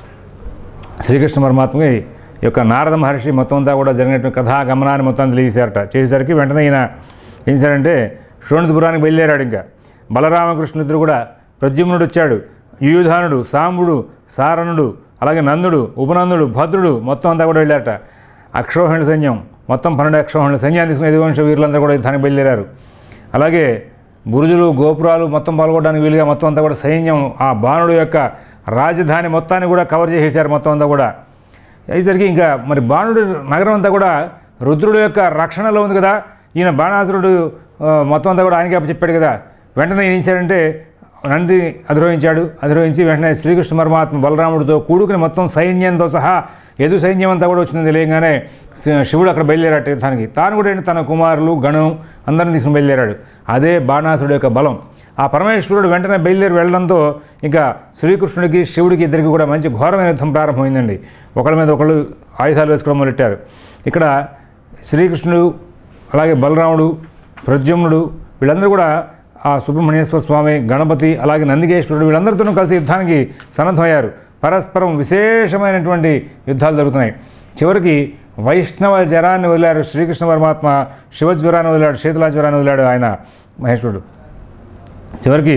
శ్రీకృష్ణ పరమాత్మకి ఈ యొక్క నారద మహర్షి మొత్తం అంతా కూడా జరిగినటువంటి కథా గమనాన్ని మొత్తం తెలియజేశారట చేసేసరికి వెంటనే ఈయన ఏం చేశారంటే శోణితపురానికి బయలుదేరాడు ఇంకా బలరామకృష్ణుడిద్దరు కూడా ప్రద్యుమ్నుడు వచ్చాడు యుయుధానుడు సాంబుడు సారణుడు అలాగే నందుడు ఉపనందుడు భద్రుడు మొత్తం అంతా కూడా వెళ్ళారట అక్షోహిణి సైన్యం మొత్తం పన్నెండు అక్షోహిణి సైన్యాన్ని తీసుకుని యదువంశ వీరులందరూ కూడా యుద్ధానికి బయలుదేరారు అలాగే బురుజులు గోపురాలు మొత్తం పాల్గొనడానికి వీలుగా మొత్తం అంతా కూడా సైన్యం ఆ బాణుడు యొక్క రాజధాని మొత్తాన్ని కూడా కవర్ చేసేసారు మొత్తం అంతా కూడా అయ్యేసరికి ఇంకా మరి బాణుడు నగరం అంతా కూడా రుద్రుడు యొక్క రక్షణలో ఉంది కదా ఈయన బాణాసురుడు ఆ, మొత్తం అంతా కూడా ఆయనకే చెప్పాడు కదా వెంటనే ఏం చేశాడంటే నంది అధిరోహించాడు అధిరోహించి వెంటనే శ్రీకృష్ణ పరమాత్మ బలరాముడితో కూడుకుని మొత్తం సైన్యంతో సహా ఎదు సైన్యం అంతా కూడా వచ్చింది తెలియగానే శి- శివుడు అక్కడ బయలుదేరాడు యుద్ధానికి తాను కూడా ఏంటి తన కుమారులు గణం అందరిని తీసుకుని బయలుదేరాడు అదే బాణాసురుడు యొక్క బలం ఆ పరమేశ్వరుడు వెంటనే బయలుదేరి వెళ్ళడంతో ఇంకా శ్రీకృష్ణుడికి శివుడికి ఇద్దరికి కూడా మంచి ఘోరమైన యుద్ధం ప్రారంభమైందండి ఒకళ్ళ మీద ఒకళ్ళు ఆయుధాలు వేసుకోవడం మొదలెట్టారు ఇక్కడ శ్రీకృష్ణుడు అలాగే బలరాముడు ప్రద్యుమ్నుడు వీళ్ళందరూ కూడా ఆ సుబ్రహ్మణ్యేశ్వర స్వామి గణపతి అలాగే నందికేశ్వరుడు వీళ్ళందరితోనూ కలిసి యుద్ధానికి సన్నద్ధమయ్యారు పరస్పరం విశేషమైనటువంటి యుద్ధాలు జరుగుతున్నాయి చివరికి వైష్ణవ జ్వరాన్ని వదిలారు శ్రీకృష్ణ పరమాత్మ శివజ్వరాన్ని వదిలాడు శీతలా జ్వరాన్ని వదిలాడు ఆయన మహేశ్వరుడు చివరికి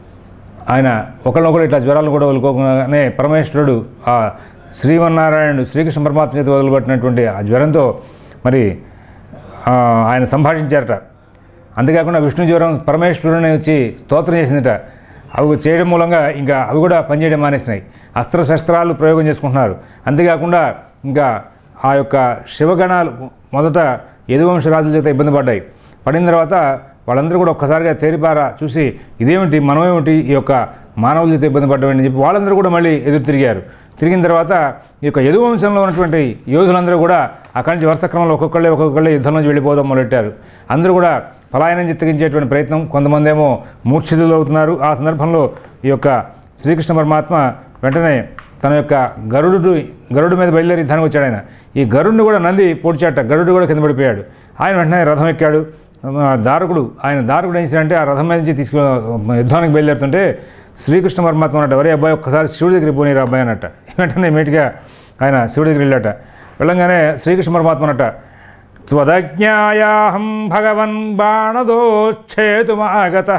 ఆయన ఒకళ్ళొకళ్ళు ఇట్లా జ్వరాలు కూడా వదులుకోగానే పరమేశ్వరుడు ఆ శ్రీమన్నారాయణుడు శ్రీకృష్ణ పరమాత్మ చేత వదిలిపెట్టినటువంటి ఆ జ్వరంతో మరి ఆ, ఆయన సంభాషించారట అంతేకాకుండా విష్ణు జ్వరం పరమేశ్వరుని వచ్చి స్తోత్రం చేసిందట అవి చేయడం మూలంగా ఇంకా అవి కూడా పనిచేయడం మానేసినాయి అస్త్రశస్త్రాలు ప్రయోగం చేసుకుంటున్నారు అంతేకాకుండా ఇంకా ఆ యొక్క శివగణాలు మొదట యదువంశ రాజుల చేత ఇబ్బంది పడ్డాయి పడిన తర్వాత వాళ్ళందరూ కూడా ఒక్కసారిగా తేరిపారా చూసి ఇదేమిటి మనమేమిటి ఈ యొక్క మానవుల చేత ఇబ్బంది పడ్డామని చెప్పి వాళ్ళందరూ కూడా మళ్ళీ ఎదురు తిరిగారు తిరిగిన తర్వాత ఈ యొక్క యదువంశంలో ఉన్నటువంటి యోధులందరూ కూడా అక్కడి నుంచి వరుస క్రమంలో ఒక్కొక్కళ్ళే ఒక్కొక్కళ్ళే యుద్ధం నుంచి వెళ్ళిపోదాం మొదలెట్టారు అందరూ కూడా పలాయనం చిత్తగించేటువంటి ప్రయత్నం కొంతమంది ఏమో మూర్ఛితులు అవుతున్నారు ఆ సందర్భంలో ఈ యొక్క శ్రీకృష్ణ పరమాత్మ వెంటనే తన యొక్క గరుడు గరుడు మీద బయలుదేరి యుద్ధానికి వచ్చాడు ఆయన ఈ గరుడిని కూడా నంది పొడిచాట గరుడు కూడా కింద పడిపోయాడు ఆయన వెంటనే రథం ఎక్కాడు ఆ, దారకుడు ఆయన దారకుడు ఏం చేశాడంటే ఆ రథం మీద నుంచి తీసుకు యుద్ధానికి బయలుదేరుతుంటే శ్రీకృష్ణ పరమాత్మ అన్నట్టు వరే అబ్బాయి ఒక్కసారి శివుడి దగ్గరికి పోనీరా అబ్బాయి అన్నట్ట వెంటనే మేటిగా ఆయన శివుడి దగ్గర వెళ్ళాట వెళ్ళంగానే శ్రీకృష్ణ పరమాత్మ అన్నట్ట త్వదజ్ఞాయాహం భగవన్ బాణదోచ్ఛేతుమాగత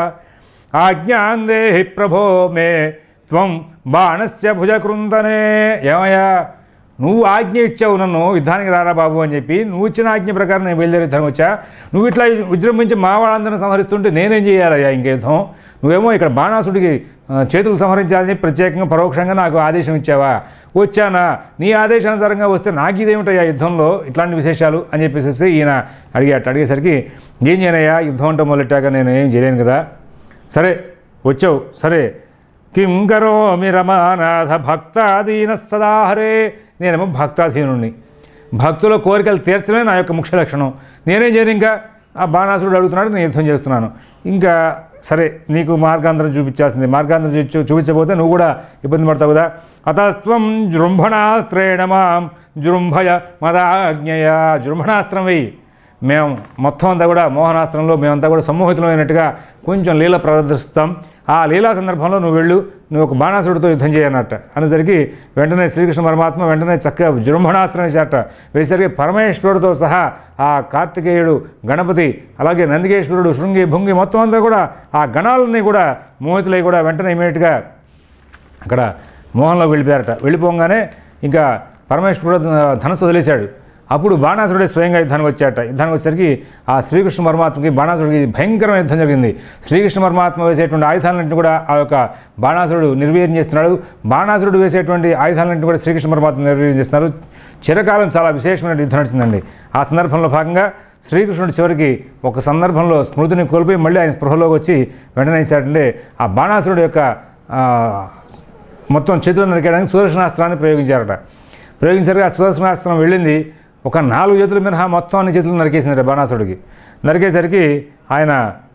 ఆజ్ఞాం దేహి ప్రభో మే త్వం బాణస్య భుజకృందనే ఏమయ్యా నువ్వు ఆజ్ఞ ఇచ్చావు నన్ను యుద్ధానికి రారా బాబు అని చెప్పి నువ్వు ఇచ్చిన ఆజ్ఞ ప్రకారం నేను బయలుదేరి యుద్ధం వచ్చా నువ్వు ఇట్లా విజృంభించి మా వాళ్ళందరిని సంహరిస్తుంటే నేనేం చేయాలయ్యా ఇంక యుద్ధం నువ్వేమో ఇక్కడ బాణాసుడికి ఆ, చేతులు సంహరించాలని చెప్పి ప్రత్యేకంగా పరోక్షంగా నాకు ఆదేశం ఇచ్చావా వచ్చానా నీ ఆదేశానుసారంగా వస్తే నాకు ఇదేమిటయ్యా యుద్ధంలో ఇట్లాంటి విశేషాలు అని చెప్పేసి ఈయన అడిగాట అడిగేసరికి ఏం చేయనయ్యా యుద్ధం అంటే మొదలెట్టాక నేను ఏం చేయలేను కదా సరే వచ్చావు సరే కిం కరోమి రమానాథ భక్తాధీన సదాహరే నేనేమో భక్తాధీనుణ్ణి భక్తుల కోరికలు తీర్చడమే నా యొక్క ముఖ్య లక్షణం నేనేం చేయను ఇంకా ఆ బాణాసురుడు అడుగుతున్నాడు నేను యుద్ధం చేస్తున్నాను ఇంకా సరే నీకు మార్గాంతరం చూపించాల్సింది మార్గాంతరం చూపించ చూపించకపోతే నువ్వు కూడా ఇబ్బంది పడతావు కదా అతస్త్వం జృంభణాస్త్రేణ మాం జృంభయ మదాజ్ఞయ జృంభణాస్త్రం వెయ్యి మేము మొత్తం అంతా కూడా మోహనాస్త్రంలో మేమంతా కూడా సమ్మోహితమైనట్టుగా కొంచెం లీల ప్రదర్శిస్తాం ఆ లీలా సందర్భంలో నువ్వు వెళ్ళు నువ్వు ఒక బాణాసుడితో యుద్ధం చేయనట్ట అనేసరికి వెంటనే శ్రీకృష్ణ పరమాత్మ వెంటనే చక్కగా జృంభణాస్త్రం వేశాట వేసరికి పరమేశ్వరుడితో సహా ఆ కార్తికేయుడు గణపతి అలాగే నందికేశ్వరుడు శృంగి భుంగి మొత్తం అంతా కూడా ఆ గణాలన్నీ కూడా మోహితులై కూడా వెంటనే ఇమీడియట్గా అక్కడ మోహన్లోకి వెళ్ళిపోయారట వెళ్ళిపోగానే ఇంకా పరమేశ్వరుడు ధనస్సు వదిలేశాడు అప్పుడు బాణాసురుడే స్వయంగా యుద్ధానికి వచ్చాట యుద్ధానికి వచ్చేసరికి ఆ శ్రీకృష్ణ పరమాత్మకి బాణాసురుడికి భయంకరమైన యుద్ధం జరిగింది శ్రీకృష్ణ పరమాత్మ వేసేటువంటి ఆయుధాలన్నింటినీ కూడా ఆ యొక్క బాణాసురుడు నిర్వీర్యం చేస్తున్నాడు బాణాసురుడు వేసేటువంటి ఆయుధాలన్నింటినీ కూడా శ్రీకృష్ణ పరమాత్మ నిర్వీర్యం చేస్తున్నారు చిరకాలం చాలా విశేషమైన యుద్ధం నడిచిందండి ఆ సందర్భంలో భాగంగా శ్రీకృష్ణుడు చివరికి ఒక సందర్భంలో స్మృతిని కోల్పోయి మళ్ళీ ఆయన స్పృహలోకి వచ్చి వెంటనే చేశాడంటే ఆ బాణాసురుడు యొక్క ఆ, మొత్తం చేతులు నరికేయడానికి సుదర్శనాస్త్రాన్ని ప్రయోగించారట ప్రయోగించారు ఆ సుదర్శనాస్త్రం వెళ్ళింది ఒక నాలుగు చేతులు మినహా మొత్తం అన్ని చేతులు నరికేసింది బాణాసురుడికి నరికేసరికి ఆయన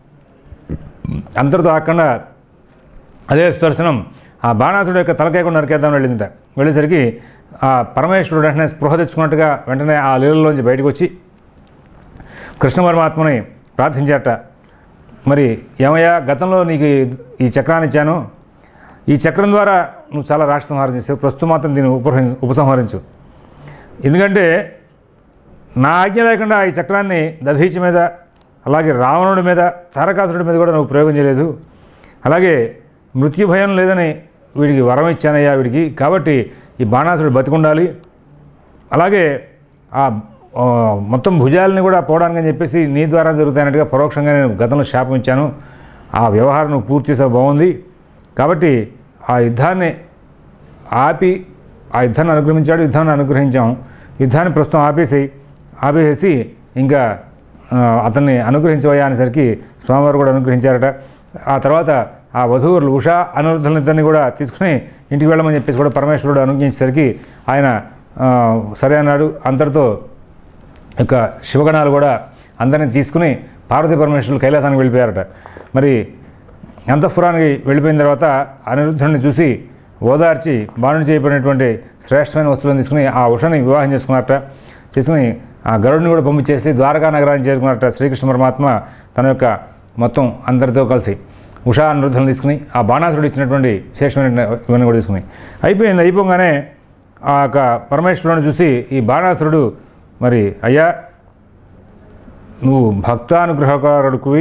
అంతటితో ఆకుండా అదే సుదర్శనం ఆ బాణాసుడు యొక్క తలకాయ కూడా నరికేద్దాం వెళ్ళిందిట వెళ్ళేసరికి ఆ పరమేశ్వరుడు వెంటనే స్పృహ తెచ్చుకున్నట్టుగా వెంటనే ఆ లీలలోంచి బయటకు వచ్చి కృష్ణ పరమాత్మని ప్రార్థించారట మరి ఏమయ్యా గతంలో నీకు ఈ చక్రాన్ని ఇచ్చాను ఈ చక్రం ద్వారా నువ్వు చాలా రాష్ట్ర సంహారం చేసావు ప్రస్తుతం మాత్రం దీన్ని ఉపహరి ఉపసంహరించు ఎందుకంటే నా ఆజ్ఞ లేకుండా ఈ చక్రాన్ని దధీచి మీద అలాగే రావణుడి మీద తారకాసురుడి మీద కూడా నువ్వు ప్రయోగం చేయలేదు అలాగే మృత్యు భయం లేదని వీడికి వరం ఇచ్చానయ్యా వీడికి కాబట్టి ఈ బాణాసురుడు బతికుండాలి అలాగే ఆ ఆ, మొత్తం భుజాలని కూడా పోవడానికి అని చెప్పేసి నీ ద్వారా జరుగుతాయన్నట్టుగా పరోక్షంగా నేను గతంలో శాపం ఇచ్చాను ఆ వ్యవహారం నువ్వు పూర్తి చేసావు బాగుంది కాబట్టి ఆ యుద్ధాన్ని ఆపి ఆ యుద్ధాన్ని అనుగ్రహించాడు యుద్ధాన్ని అనుగ్రహించాం యుద్ధాన్ని ప్రస్తుతం ఆపేసి ఆపేసేసి ఇంకా ఆ, అతన్ని అనుగ్రహించవయ్యా అనేసరికి స్వామివారు కూడా అనుగ్రహించారట ఆ తర్వాత ఆ వధువులు ఉషా అనురుద్ధులిద్దరిని కూడా తీసుకుని ఇంటికి వెళ్ళమని చెప్పేసి కూడా పరమేశ్వరుడు అనుగ్రహించేసరికి ఆయన ఆ, సరే అన్నాడు అంతటితో యొక్క శివగణాలు కూడా అందరిని తీసుకుని పార్వతీ పరమేశ్వరులు కైలాసానికి వెళ్ళిపోయారట మరి అంతఃపురానికి వెళ్ళిపోయిన తర్వాత అనిరుద్ధుడిని చూసి ఓదార్చి బాణుని చేయబడినటువంటి శ్రేష్టమైన వస్తువులను తీసుకుని ఆ ఉషని వివాహం చేసుకున్నారట చేసుకుని ఆ గరుడిని కూడా పంపించేసి ద్వారకా నగరాన్ని చేరుకున్నారట శ్రీకృష్ణ పరమాత్మ తన యొక్క మొత్తం అందరితో కలిసి ఉషా అనిరుద్ధులను తీసుకుని ఆ బాణాసురుడు ఇచ్చినటువంటి విశేషమైన ఇవన్నీ కూడా తీసుకుని అయిపోయింది అయిపోగానే ఆ యొక్క పరమేశ్వరుని చూసి ఈ బాణాసురుడు మరి అయ్యా నువ్వు భక్తానుగ్రహకారుడికి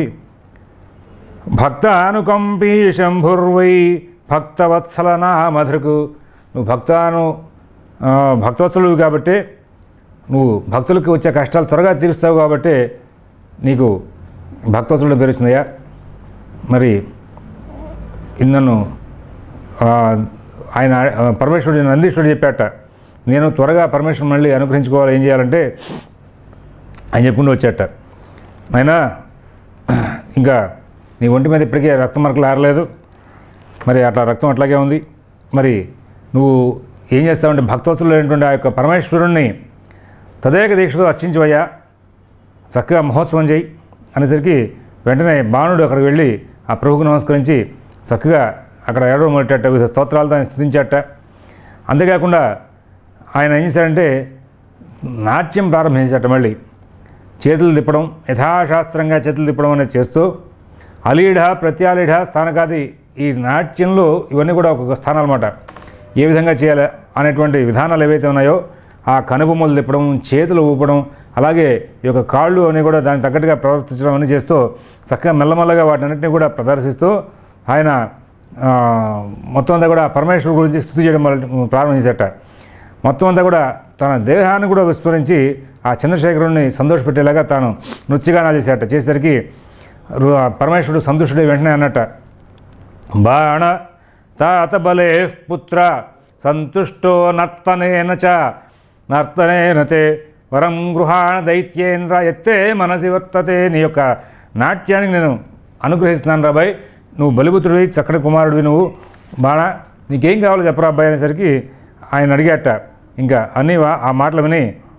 భక్తానుకంపీ శంభుర్వై భక్తవత్సల నామధృకు నువ్వు భక్తాను ఆ, భక్తవత్సలువి కాబట్టి నువ్వు భక్తులకి వచ్చే కష్టాలు త్వరగా తీరుస్తావు కాబట్టి నీకు భక్తవత్సలుడు పేరు వచ్చిందయ్యా మరి ఇందను ఆ, ఆయన ఆ, పరమేశ్వరుడు నందీశ్వరుడు చెప్పాట నేను త్వరగా పరమేశ్వరుడు మళ్ళీ అనుగ్రహించుకోవాలి ఏం చేయాలంటే ఆయన చెప్పుకుంటూ వచ్చాట అయినా ఇంకా నీ ఒంటి మీద ఇప్పటికే రక్త మరకలు ఆరలేదు మరి అట్లా రక్తం అట్లాగే ఉంది మరి నువ్వు ఏం చేస్తావంటే భక్తవత్సలు అయినటువంటి ఆ యొక్క పరమేశ్వరుణ్ణి తదేక దీక్షతో అర్చించవయ్యా చక్కగా మహోత్సవం చేయి అనేసరికి వెంటనే బాణుడు అక్కడికి వెళ్ళి ఆ ప్రభుకు నమస్కరించి చక్కగా అక్కడ ఏడవ మొదలెట్ట వివిధ స్తోత్రాలతో ఆయన స్థుతించట అంతేకాకుండా ఆయన ఏం చేశారంటే నాట్యం ప్రారంభించట మళ్ళీ చేతులు తిప్పడం యథాశాస్త్రంగా చేతులు తిప్పడం అనేది చేస్తూ అలీఢ ప్రత్యాలీఢ స్థానకాది ఈ నాట్యంలో ఇవన్నీ కూడా ఒక్కొక్క స్థానాలు అన్నమాట ఏ విధంగా చేయాలి అనేటువంటి విధానాలు ఏవైతే ఉన్నాయో ఆ కనుబొమ్మలు తిప్పడం చేతులు ఊపడం అలాగే ఈ యొక్క కాళ్ళు అని కూడా దానికి తగ్గట్టుగా ప్రవర్తించడం అని చేస్తూ చక్కగా మెల్లమెల్లగా వాటన్నిటిని కూడా ప్రదర్శిస్తూ ఆయన ఆ, మొత్తం అంతా కూడా పరమేశ్వరుడు గురించి స్థుతి చేయడం మొదలు- ప్రారంభించట మొత్తం అంతా కూడా తన దేహాన్ని కూడా విస్మరించి ఆ చంద్రశేఖరుణ్ణి సంతోషపెట్టేలాగా తాను నృత్యగానాలు చేశాట చేసేసరికి రు- పరమేశ్వరుడు సంతుష్టుడై వెంటనే అన్నట్ట బాణ తాత బలే పుత్ర సంతుష్టో నర్తనేన చ నర్తనేన తే వరం గృహాణ దైత్యేంద్ర ఎత్తే మనసి వర్తతే నీ యొక్క నాట్యానికి నేను అనుగ్రహిస్తున్నాను రాబాయ్ నువ్వు బలిపుత్రుడివి చక్కటి కుమారుడివి నువ్వు బాణ నీకేం కావాలో చెప్పరా అబ్బాయి అనేసరికి ఆయన అడిగాట ఇంకా అన్నీ వా- ఆ మాటలు విని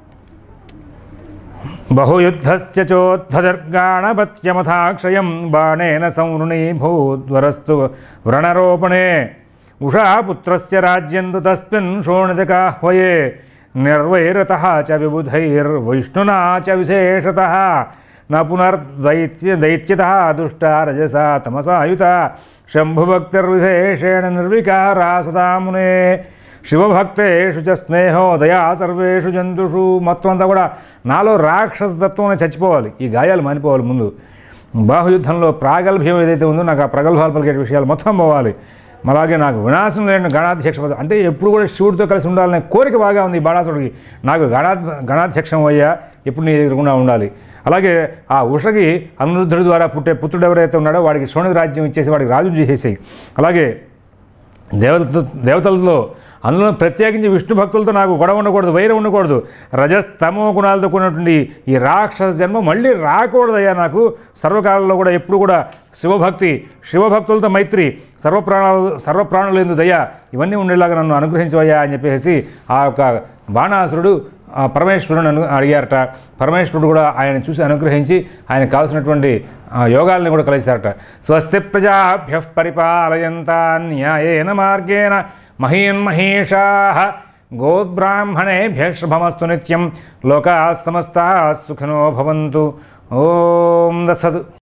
బహుయుద్ధస్య చోద్ధదర్గాణపత్యమథాక్షయం బాణేన సంవృణీభూద్వరస్తు వ్రణరోపణే ఉషాపుత్రస్య రాజ్యంతు తస్మిన్ శోణితకాహ్వయే నిర్వైరత చ విబుధైర్వైష్ణునా చ విశేషత న పునర్దైత్య దైత్యత దుష్ట రజస తమసాయుత శంభుభక్తిర్విశేషేణ నిర్వికారా సదా మునే శివభక్తేషు చ స్నేహో దయా సర్వేషు జంతుషు మొత్తం అంతా కూడా నాలో రాక్షస తత్వం అనేది చచ్చిపోవాలి ఈ గాయాలు మానిపోవాలి ముందు బాహుయుద్ధంలో ప్రాగల్భ్యం ఏదైతే ఉందో నాకు ఆ ప్రగల్భాలు పలికే విషయాలు మొత్తం పోవాలి అలాగే నాకు వినాశం లేని గణాధ్యక్ష పదవి అంటే ఎప్పుడు కూడా శివుడితో కలిసి ఉండాలనే కోరిక బాగా ఉంది ఈ బాణాసుడికి నాకు గణా గణాధ్యక్షం అయ్యా ఎప్పుడు నీ ఎదురుకుండా ఉండాలి అలాగే ఆ ఉషకి అనిరుద్ధుడి ద్వారా పుట్టే పుత్రుడు ఎవరైతే ఉన్నాడో వాడికి శోణి రాజ్యం ఇచ్చేసి వాడికి రాజు చేసేసాయి అలాగే దేవత దేవతలతో అందులో ప్రత్యేకించి విష్ణు భక్తులతో నాకు గొడవ ఉండకూడదు వైరం ఉండకూడదు రజస్తమో గుణాలతో కూడినటువంటి ఈ రాక్షస జన్మ మళ్ళీ రాకూడదయ్యా నాకు సర్వకాలంలో కూడా ఎప్పుడు కూడా శివభక్తి శివభక్తులతో మైత్రి సర్వప్రాణాలు సర్వప్రాణులు ఎందు దయ ఇవన్నీ ఉండేలాగా నన్ను అనుగ్రహించవయ్యా అని చెప్పేసి ఆ యొక్క బాణాసురుడు ఆ పరమేశ్వరుని అను అడిగారట పరమేశ్వరుడు కూడా ఆయన చూసి అనుగ్రహించి ఆయనకు కావాల్సినటువంటి ఆ యోగాల్ని కూడా కలిస్తారట స్వస్తి ప్రజాభ్య పరిపాలయంతా న్యాయేన మార్గేణ మహీన్మహేషా గోబ్రాహ్మణేభ్య శుభమస్తు నిత్యం లోకా సమస్తా సుఖినో భవంతు ఓం దత్సదు